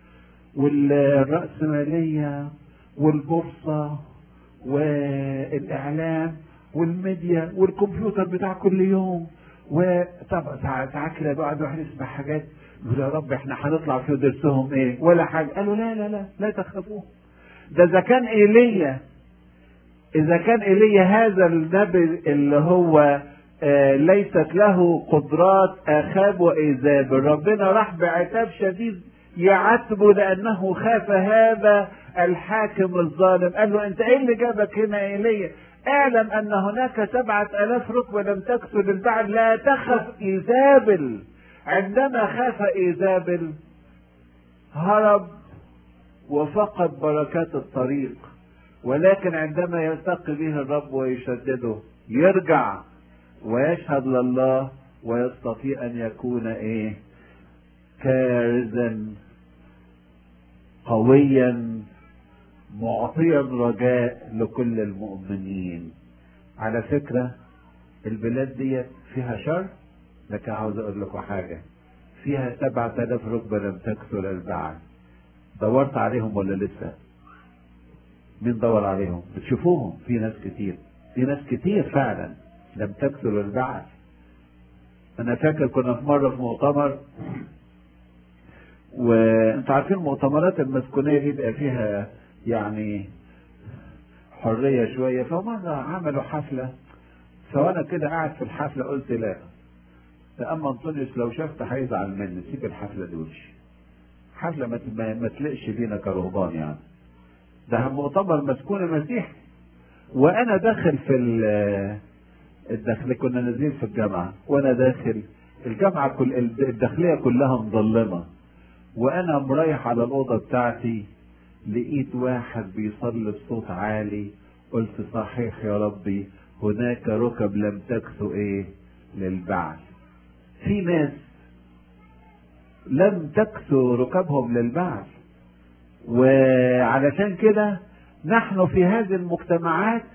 Speaker 1: والرأسمالية والبورصة والإعلام والميديا والكمبيوتر بتاع كل يوم وطبعا ساعات ساعات كده بقعد واحد يسمع حاجات يقول يا رب احنا هنطلع في درسهم ايه ولا حاجة قالوا لا لا لا لا تخافوه ده اذا كان ايليا اذا كان ايليا هذا النبي اللي هو آه ليست له قدرات اخاب وايزابل ربنا راح بعتاب شديد يعاتبه لانه خاف هذا الحاكم الظالم قال له انت ايه اللي جابك هنا يا ايليا اعلم ان هناك سبعة الاف ركبة لم تكسر البعد لا تخف ايزابل عندما خاف ايزابل هرب وفقد بركات الطريق ولكن عندما يلتقي به الرب ويشدده يرجع ويشهد لله ويستطيع ان يكون ايه كارزا قويا معطيا رجاء لكل المؤمنين على فكرة البلاد دي فيها شر لكن عاوز اقول لكم حاجة فيها سبعة آلاف ركبة لم تكسر البعد دورت عليهم ولا لسه مين دور عليهم بتشوفوهم في ناس كتير في ناس كتير فعلا لم تكسر البعث انا فاكر كنا في مره في مؤتمر وانتوا عارفين المؤتمرات المسكونيه دي بيبقى فيها يعني حريه شويه فمره عملوا حفله فوانا كده قاعد في الحفله قلت لا ده اما انطونيوس لو شفت هيزعل مني سيب الحفله دي وامشي حفله ما ما- ما تلقش بينا كرهبان يعني ده مؤتمر مسكون مسيحي وانا داخل في ال- الداخل كنا نازلين في الجامعه وانا داخل الجامعه كل الداخليه كلها مظلمه وانا رايح على الاوضه بتاعتي لقيت واحد بيصلي بصوت عالي قلت صحيح يا ربي هناك ركب لم تكسو ايه للبعث في ناس لم تكسو ركبهم للبعث وعلشان كده نحن في هذه المجتمعات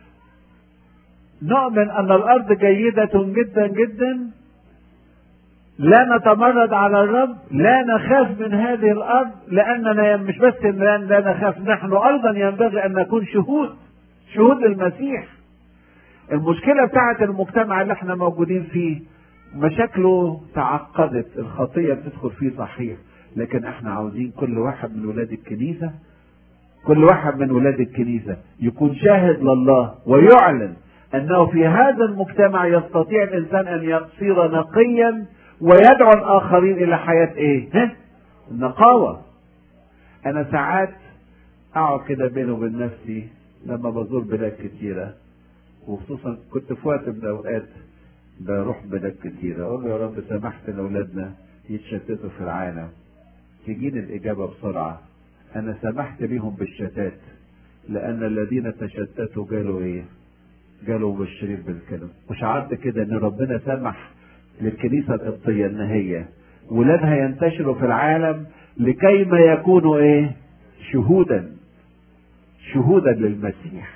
Speaker 1: نؤمن ان الارض جيدة جدا جدا لا نتمرد على الرب لا نخاف من هذه الارض لاننا مش بس لا لا نخاف نحن ايضا ينبغي ان نكون شهود شهود للمسيح المشكلة بتاعت المجتمع اللي احنا موجودين فيه مشاكله تعقدت الخطية بتدخل فيه صحيح لكن احنا عاوزين كل واحد من ولاد الكنيسة كل واحد من ولاد الكنيسة يكون شاهد لله ويعلن انه في هذا المجتمع يستطيع الانسان ان يصير نقيا ويدعو الاخرين الى حياة ايه؟ ها؟ النقاوة. انا ساعات اقعد كده بيني وبين نفسي لما بزور بلاد كتيرة وخصوصا كنت في وقت من الاوقات بروح بلاد كتيرة اقول له يا رب سمحت ان اولادنا يتشتتوا في العالم تجيني الاجابة بسرعة انا سمحت ليهم بالشتات لان الذين تشتتوا قالوا ايه قالوا مبشرين بالكلام وشعرت كده ان ربنا سمح للكنيسة القبطية ان هي ولادها ينتشروا في العالم لكي ما يكونوا ايه شهودا شهودا للمسيح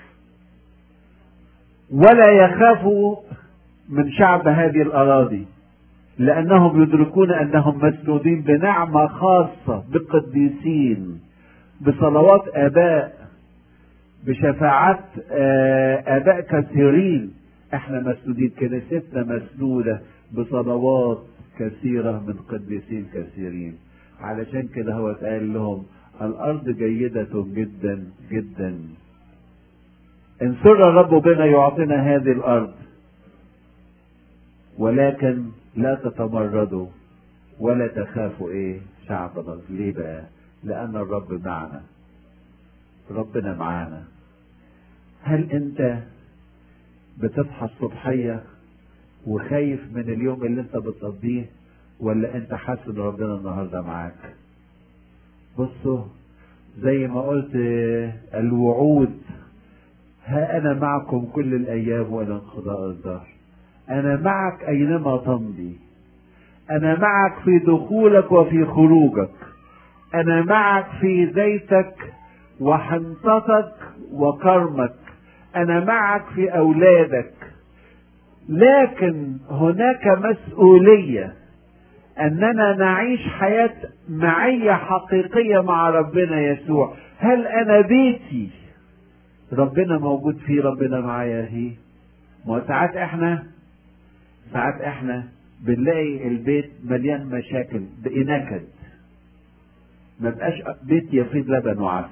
Speaker 1: ولا يخافوا من شعب هذه الاراضي لانهم يدركون انهم مسنودين بنعمه خاصه بقديسين بصلوات اباء بشفاعات آه، اباء كثيرين احنا مسنودين كنيستنا مسنوده بصلوات كثيرة من قديسين كثيرين علشان كده هو قال لهم الأرض جيدة جدا جدا إن سر الرب بنا يعطينا هذه الأرض ولكن لا تتمردوا ولا تخافوا إيه شعبنا ليه بقى لأن الرب معنا ربنا معانا هل أنت بتصحى الصبحية وخايف من اليوم اللي انت بتقضيه ولا انت حاسس ان ربنا النهارده معاك بصوا زي ما قلت الوعود ها انا معكم كل الايام والى انقضاء الدهر انا معك اينما تمضي انا معك في دخولك وفي خروجك انا معك في زيتك وحنطتك وكرمك انا معك في اولادك لكن هناك مسؤوليه اننا نعيش حياه معيه حقيقيه مع ربنا يسوع هل انا بيتي ربنا موجود فيه ربنا معايا فيه ما ساعات احنا ساعات احنا بنلاقي البيت مليان مشاكل بنكد ما بقاش بيت يفيض لبن وعسل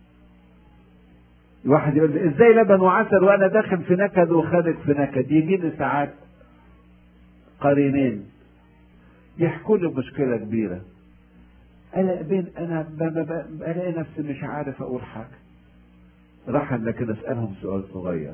Speaker 1: الواحد يقول لي ازاي لبن وعسل وانا داخل في نكد وخارج في نكد يجي لي ساعات قرينين يحكوا لي مشكله كبيره انا بين انا بلاقي نفسي مش عارف اقول حاجه راح انا كده اسالهم سؤال صغير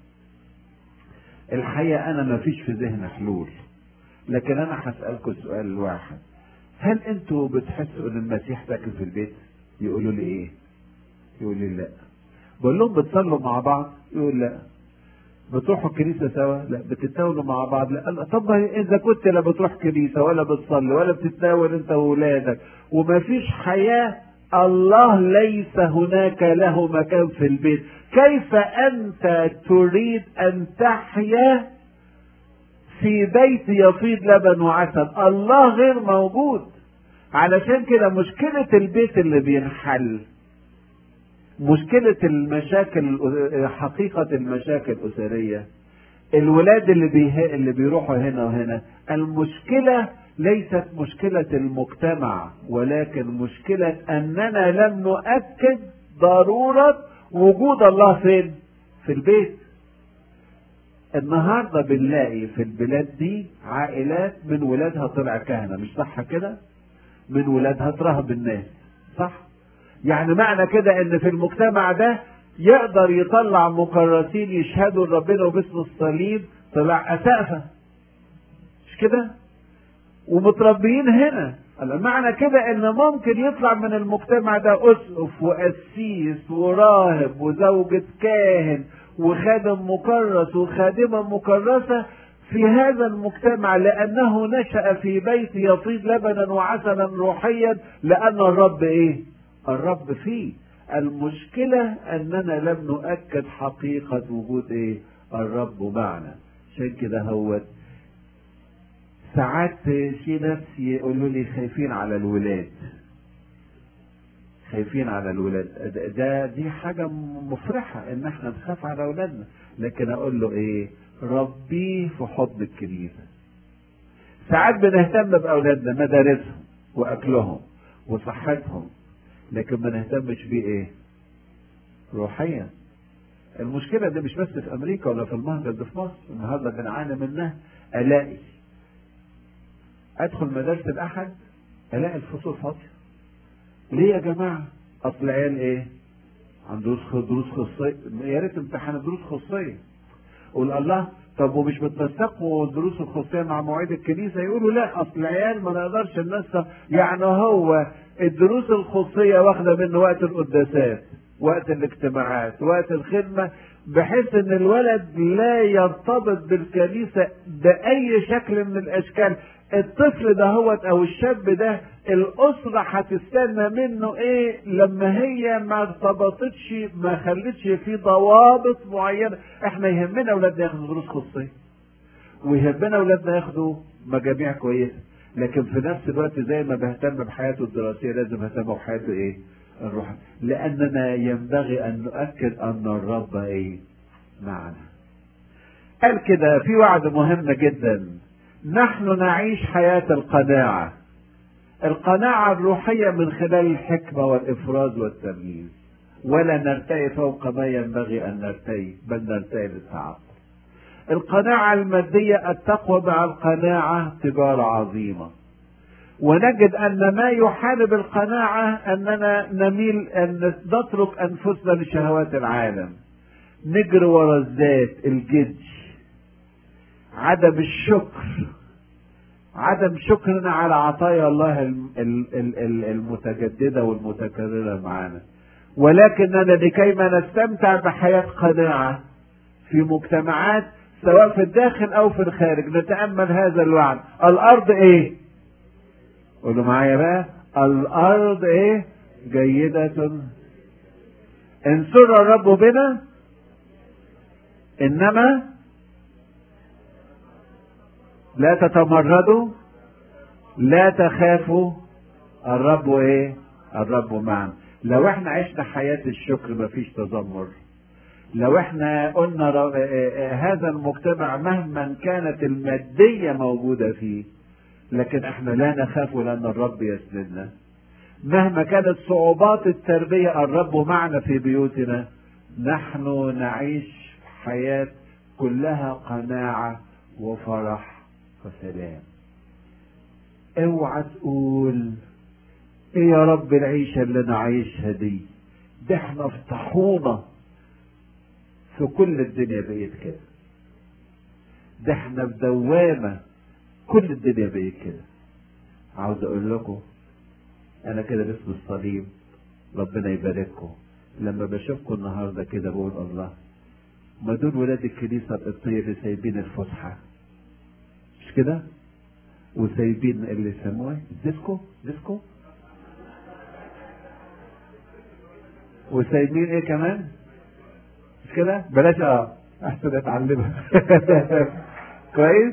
Speaker 1: الحقيقه انا ما فيش في ذهني حلول لكن انا هسالكم سؤال واحد هل انتوا بتحسوا ان المسيح ساكن في البيت يقولوا لي ايه يقول لي لا بقول لهم بتصلوا مع بعض يقول لا بتروحوا الكنيسه سوا لا بتتناولوا مع بعض لا طب اذا كنت لا بتروح كنيسه ولا بتصلي ولا بتتناول انت واولادك وما فيش حياه الله ليس هناك له مكان في البيت كيف انت تريد ان تحيا في بيت يفيض لبن وعسل الله غير موجود علشان كده مشكله البيت اللي بينحل مشكلة المشاكل حقيقة المشاكل الأسرية الولاد اللي بيه اللي بيروحوا هنا وهنا المشكلة ليست مشكلة المجتمع ولكن مشكلة أننا لم نؤكد ضرورة وجود الله فين؟ في البيت. النهارده بنلاقي في البلاد دي عائلات من ولادها طلع كهنة مش صح كده؟ من ولادها ترهب الناس صح؟ يعني معنى كده ان في المجتمع ده يقدر يطلع مكرسين يشهدوا لربنا وباسم الصليب طلع اسقفه مش كده ومتربيين هنا معنى كده ان ممكن يطلع من المجتمع ده اسقف وقسيس وراهب وزوجة كاهن وخادم مكرس وخادمة مكرسة في هذا المجتمع لانه نشأ في بيت يفيض لبنا وعسلا روحيا لان الرب ايه الرب فيه المشكلة أننا لم نؤكد حقيقة وجود إيه؟ الرب معنا عشان كده هو ساعات في ناس يقولوا لي خايفين على الولاد خايفين على الولاد ده دي حاجة مفرحة إن احنا نخاف على أولادنا لكن أقول له إيه؟ ربيه في حضن الكنيسة ساعات بنهتم بأولادنا مدارسهم وأكلهم وصحتهم لكن ما نهتمش بيه ايه روحيا المشكلة دي مش بس في أمريكا ولا في المهجر ده في مصر النهاردة بنعاني منها ألاقي أدخل مدارس الأحد ألاقي الفصول فاضية ليه يا جماعة؟ أصل عيال إيه؟ عن دروس دروس خصوصية يا ريت امتحان دروس خصوصية قول الله طب ومش بتنسقوا الدروس الخصوصيه مع مواعيد الكنيسه يقولوا لا اصل عيال ما نقدرش ننسق يعني هو الدروس الخصوصيه واخده منه وقت القداسات وقت الاجتماعات وقت الخدمه بحيث ان الولد لا يرتبط بالكنيسه باي شكل من الاشكال الطفل ده هو او الشاب ده الاسره هتستنى منه ايه لما هي ما ارتبطتش ما خلتش في ضوابط معينه احنا يهمنا اولادنا ياخدوا دروس خصوصيه ويهمنا اولادنا ياخدوا مجاميع كويسه لكن في نفس الوقت زي ما بهتم بحياته الدراسيه لازم اهتم بحياته ايه الروح لاننا ينبغي ان نؤكد ان الرب ايه معنا قال كده في وعد مهم جدا نحن نعيش حياة القناعة القناعة الروحية من خلال الحكمة والإفراز والتمييز ولا نرتقي فوق ما ينبغي أن نرتقي بل نرتقي للتعقل القناعة المادية التقوى مع القناعة تجارة عظيمة ونجد أن ما يحارب القناعة أننا نميل أن نترك أنفسنا لشهوات العالم نجري ورا الذات الجد عدم الشكر عدم شكرنا على عطايا الله المتجددة والمتكررة معنا ولكننا لكيما نستمتع بحياة قناعة في مجتمعات سواء في الداخل او في الخارج نتأمل هذا الوعد الارض ايه قولوا معايا بقى الارض ايه جيدة ان سر الرب بنا انما لا تتمردوا لا تخافوا الرب ايه الرب معنا لو احنا عشنا حياة الشكر مفيش تذمر لو احنا قلنا هذا المجتمع مهما كانت المادية موجودة فيه لكن احنا لا نخاف لان الرب يسندنا مهما كانت صعوبات التربية الرب معنا في بيوتنا نحن نعيش حياة كلها قناعة وفرح وسلام اوعى تقول ايه يا رب العيشة اللي انا عايشها دي ده احنا في طاحونة في كل الدنيا بقيت كده ده احنا في دوامة كل الدنيا بقيت كده عاوز اقول لكم انا كده باسم الصليب ربنا يبارككم لما بشوفكم النهارده كده بقول الله ما دول ولاد الكنيسة القبطية اللي سايبين الفسحة مش كده؟ وسايبين اللي يسموه ديسكو ديسكو وسايبين ايه كمان مش كده بلاش اه احسن اتعلمها كويس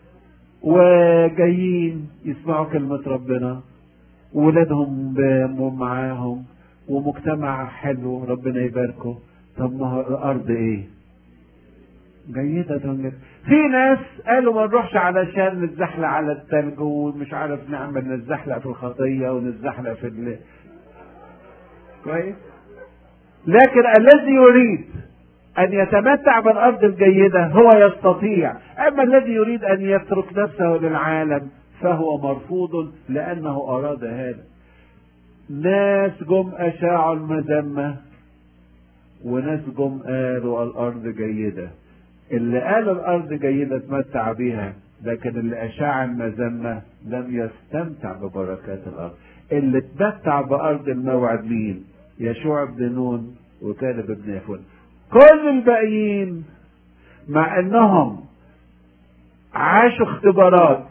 Speaker 1: وجايين يسمعوا كلمة ربنا ولادهم معاهم ومجتمع حلو ربنا يباركه طب ما هو الارض ايه جيدة جدا في ناس قالوا ما نروحش علشان نتزحلق على التلج ومش عارف نعمل نتزحلق في الخطية ونتزحلق في ال... كويس لكن الذي يريد أن يتمتع بالأرض الجيدة هو يستطيع أما الذي يريد أن يترك نفسه للعالم فهو مرفوض لأنه أراد هذا ناس جم أشاعوا المذمة وناس جم قالوا الأرض جيدة اللي قال الأرض جيدة اتمتع بها لكن اللي أشاع المذمة لم يستمتع ببركات الأرض اللي اتمتع بأرض الموعد مين يشوع بن نون وكالب بن يفون كل الباقيين مع انهم عاشوا اختبارات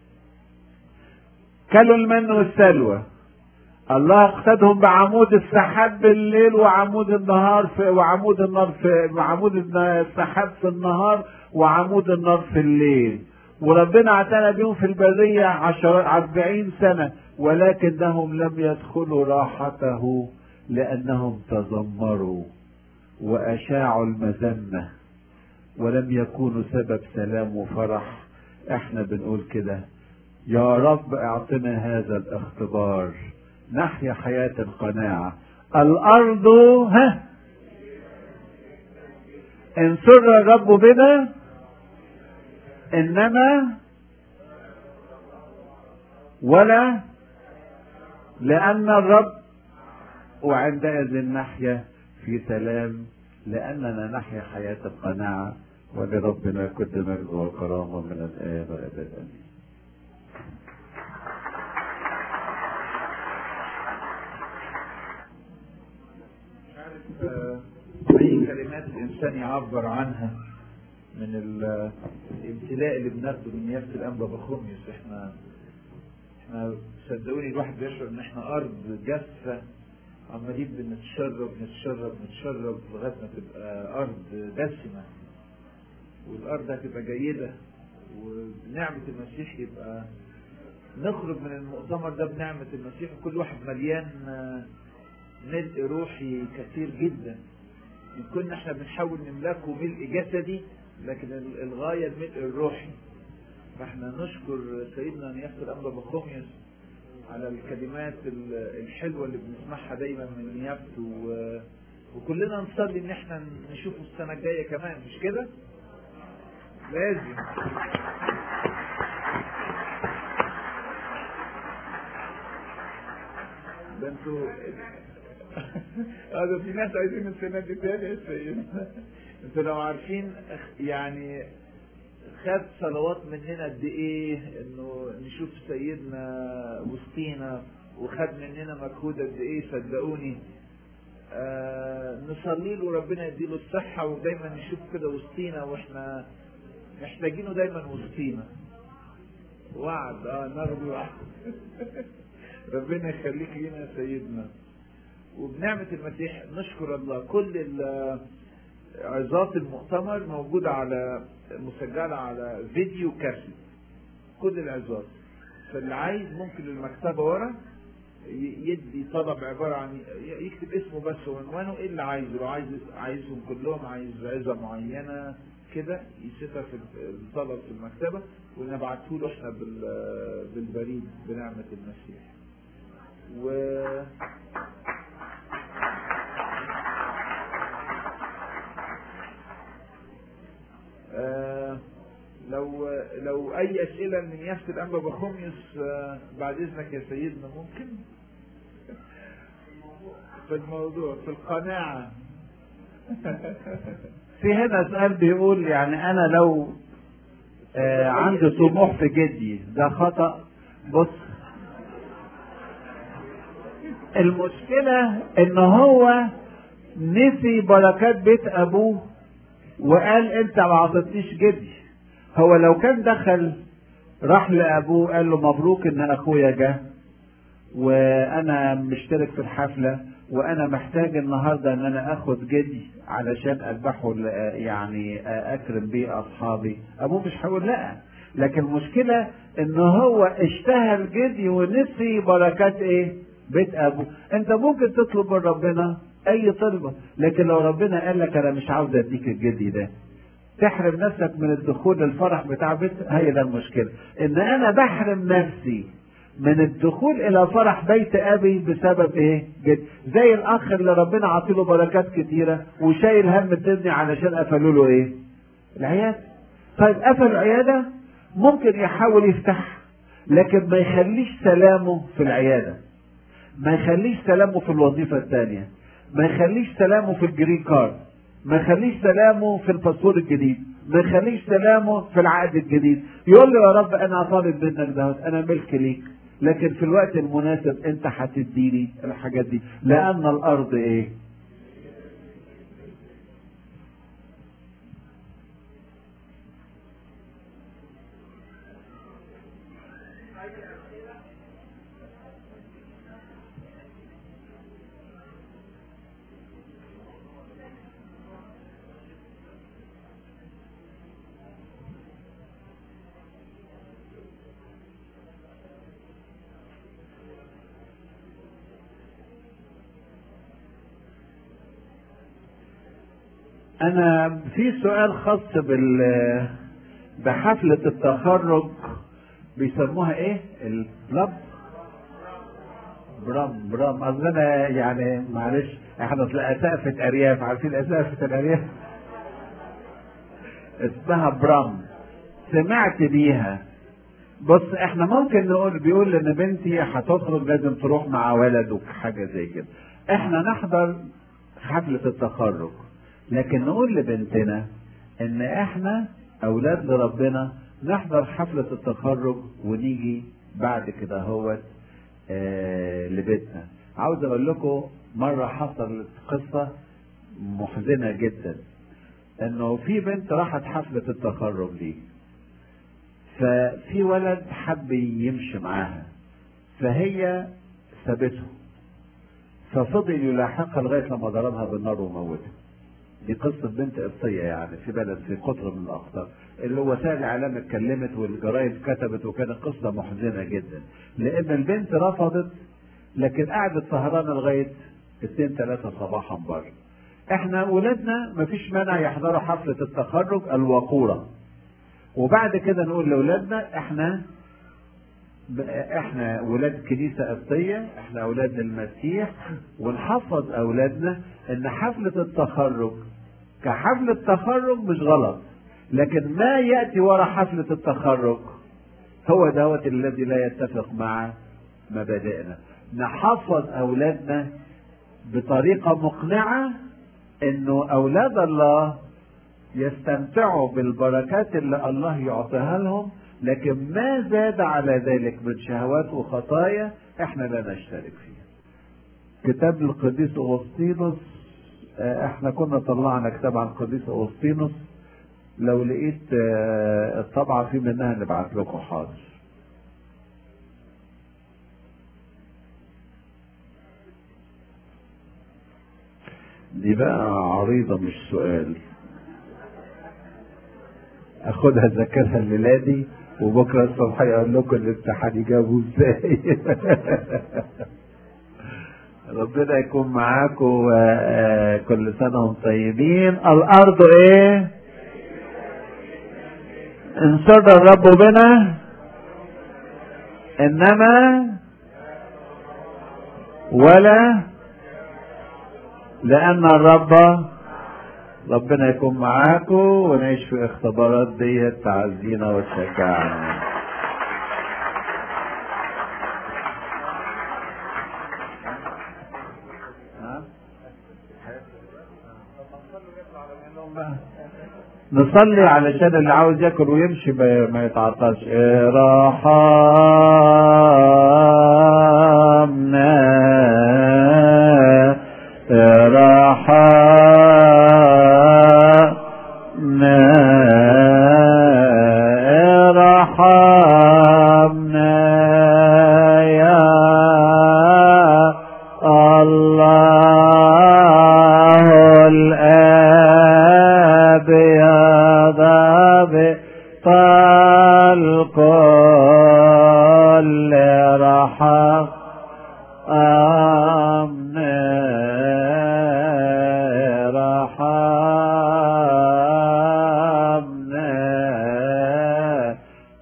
Speaker 1: كلوا المن والسلوى الله اقتدهم بعمود السحاب بالليل وعمود النهار في وعمود النار في وعمود السحاب في النهار وعمود النار في الليل وربنا اعتنى بهم في البرية عشر أربعين سنة ولكنهم لم يدخلوا راحته لأنهم تذمروا وأشاعوا المذمة ولم يكونوا سبب سلام وفرح احنا بنقول كده يا رب اعطنا هذا الاختبار نحيا حياة القناعة الأرض ها إن سر الرب بنا إنما ولا لأن الرب وعندئذ نحيا في سلام لأننا نحيا حياة القناعة ولربنا كل مجد وكرامة من الآن والأبد آمين أي كلمات الإنسان يعبر عنها من الامتلاء اللي بناخده من يافت الأنبا بخوميوس احنا احنا صدقوني الواحد بيشعر ان احنا ارض جافه عمالين بنتشرب نتشرب نتشرب لغايه ما تبقى ارض دسمه والارض هتبقى جيده ونعمه المسيح يبقى نخرج من المؤتمر ده بنعمه المسيح وكل واحد مليان ملء روحي كثير جدا ان كنا احنا بنحاول نملكه ملء جسدي لكن الغايه الملء الروحي
Speaker 2: فاحنا نشكر سيدنا نيافة الأنبا بخوميوس على الكلمات ال- الحلوة اللي بنسمعها دايما من نيابته و... وكلنا نصلي ان احنا نشوفه السنة الجاية كمان مش كده؟ لازم ده انتوا اه ده في ناس عايزين السنة دي تاني يا سيدنا انتوا لو عارفين يعني خد صلوات مننا قد ايه انه نشوف سيدنا وسطينا وخد مننا مجهود قد ايه صدقوني آه نصلي له ربنا يديله الصحة ودايما نشوف كده وسطينا واحنا محتاجينه دايما وسطينا وعد اه ناخد وعد ربنا يخليك لينا يا سيدنا وبنعمة المسيح نشكر الله كل ال- عظات المؤتمر موجودة على مسجلة على فيديو كاسيت كل العظات فاللي عايز ممكن المكتبة ورا ي- يدي طلب عبارة عن ي- يكتب اسمه بس وعنوانه ايه اللي عايزه لو عايز عايزهم كلهم عايز عظة معينة كده يسيبها في الطلب في المكتبة ونبعته له احنا بال- بالبريد بنعمة المسيح و آه، لو لو اي اسئله من يافت الانبا بخوميوس آه، بعد اذنك يا سيدنا ممكن في الموضوع في القناعه
Speaker 1: في هنا سؤال بيقول يعني انا لو آه عندي طموح في جدي ده خطأ بص المشكلة ان هو نسي بركات بيت ابوه وقال انت ما عطيتنيش جدي هو لو كان دخل راح لابوه قال له مبروك ان اخويا جه وانا مشترك في الحفله وانا محتاج النهارده ان انا اخد جدي علشان اذبحه ل- يعني اكرم بيه اصحابي ابوه مش هيقول لا لكن المشكله ان هو اشتهى الجدي ونسي بركات ايه بيت ابوه انت ممكن تطلب من ربنا اي طلبه لكن لو ربنا قال لك انا مش عاوز اديك الجدي ده تحرم نفسك من الدخول للفرح بتاع بيت هي ده المشكله ان انا بحرم نفسي من الدخول الى فرح بيت ابي بسبب ايه جد زي الاخ اللي ربنا عاطيله بركات كتيره وشايل هم الدنيا علشان قفلوا له ايه العياده طيب قفل العياده ممكن يحاول يفتح لكن ما يخليش سلامه في العياده ما يخليش سلامه في الوظيفه الثانيه ما يخليش سلامه في الجرين كارد ما يخليش سلامه في الباسبور الجديد ما يخليش سلامه في العقد الجديد يقول له يا رب انا طالب منك دهوت انا ملك ليك لكن في الوقت المناسب انت هتديني الحاجات دي لان الارض ايه انا في سؤال خاص بال بحفلة التخرج بيسموها ايه البلاب برام برام اظن أنا يعني معلش احنا طلع اسقفة ارياف عارفين اسقفة الارياف اسمها برام سمعت بيها بص احنا ممكن نقول بيقول ان بنتي هتخرج لازم تروح مع ولدك حاجه زي كده احنا نحضر حفله التخرج لكن نقول لبنتنا ان احنا اولاد لربنا نحضر حفله التخرج ونيجي بعد كده هوت آه لبيتنا عاوز اقول لكم مره حصلت قصه محزنه جدا انه في بنت راحت حفله التخرج دي ففي ولد حب يمشي معاها فهي سابته ففضل يلاحقها لغايه لما ضربها بالنار وموتها دي قصة بنت قبطية يعني في بلد في قطر من الأقطار اللي هو وسائل الإعلام اتكلمت والجرايد كتبت وكانت قصة محزنة جدا لأن البنت رفضت لكن قعدت سهرانة لغاية اتنين تلاتة صباحا بره احنا ولادنا مفيش مانع يحضروا حفلة التخرج الوقورة وبعد كده نقول لاولادنا احنا احنا ولاد كنيسه قبطيه احنا اولاد المسيح ونحفظ اولادنا ان حفله التخرج كحفله تخرج مش غلط لكن ما ياتي وراء حفله التخرج هو دوت الذي لا يتفق مع مبادئنا نحفظ اولادنا بطريقه مقنعه انه اولاد الله يستمتعوا بالبركات اللي الله يعطيها لهم لكن ما زاد على ذلك من شهوات وخطايا احنا لا نشترك فيها كتاب القديس اغسطينوس احنا كنا طلعنا كتاب عن القديس اغسطينوس لو لقيت الطبعة في منها نبعت لكم حاضر دي بقى عريضة مش سؤال اخدها اذاكرها الليله دي وبكره الصبح اقول لكم الامتحان يجاوبوا ازاي ربنا يكون معاكم وكل سنه وانتم طيبين الارض ايه ان سر الرب بنا انما ولا لان الرب ربنا يكون معاكم ونعيش في اختبارات دي تعزينا وتشجعنا نصلي علشان اللي عاوز ياكل ويمشي ما يتعطلش ارحمنا ارحمنا ارحمنا يا الله الآب يا ضابط الكل رحم آمنا رحمنا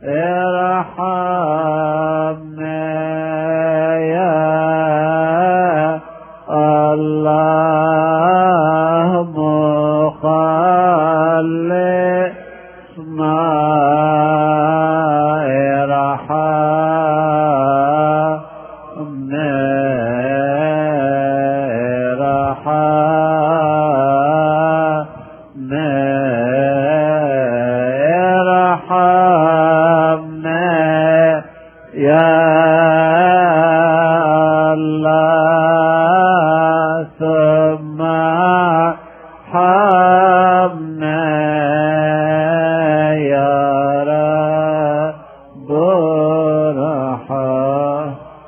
Speaker 1: ارحمنا يا الله مخلصنا ارحمنا ارحمنا ارحمنا يا الله ثم ارحمنا يا رب ارحم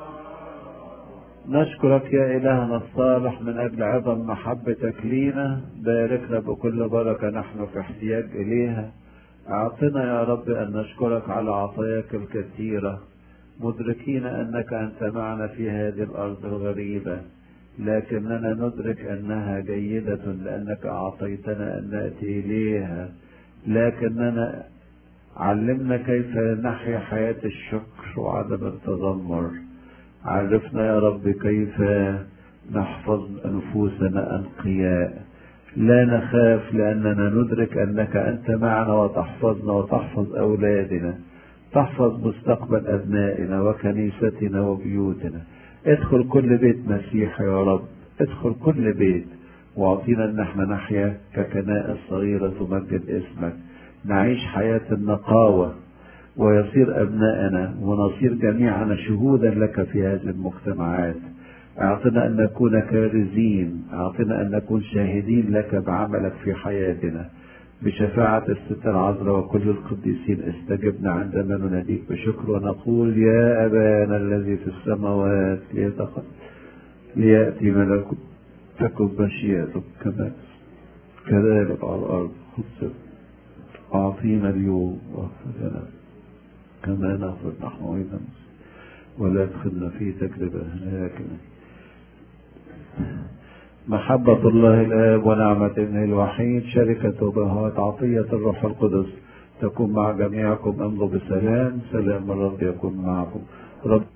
Speaker 1: نشكرك يا إلهنا الصالح من أجل عظم محبتك لينا باركنا بكل بركة نحن في احتياج إليها أعطنا يا رب أن نشكرك على عطاياك الكثيرة مدركين أنك أنت معنا في هذه الأرض الغريبة لكننا ندرك أنها جيدة لأنك أعطيتنا أن نأتي إليها لكننا علمنا كيف نحيا حياة الشكر وعدم التذمر عرفنا يا رب كيف نحفظ نفوسنا أنقياء لا نخاف لأننا ندرك أنك أنت معنا وتحفظنا وتحفظ أولادنا تحفظ مستقبل أبنائنا وكنيستنا وبيوتنا ادخل كل بيت مسيح يا رب ادخل كل بيت واعطينا ان احنا نحيا ككنائس صغيرة تمجد اسمك نعيش حياة النقاوة ويصير أبنائنا ونصير جميعنا شهودا لك في هذه المجتمعات أعطنا أن نكون كارزين أعطنا أن نكون شاهدين لك بعملك في حياتنا بشفاعة الست العذراء وكل القديسين استجبنا عندما نناديك بشكر ونقول يا أبانا الذي في السماوات ليتقدس ليأتي ملكوتك مشيئتك كما كذلك على الأرض خذ أعطينا اليوم واغفر لنا كما نغفر نحن أيضا ولا تدخلنا في تجربة لكن محبة الله الآب ونعمة ابنه الوحيد شركة وبهوات عطية الروح القدس تكون مع جميعكم امضوا بسلام سلام الرب يكون معكم رب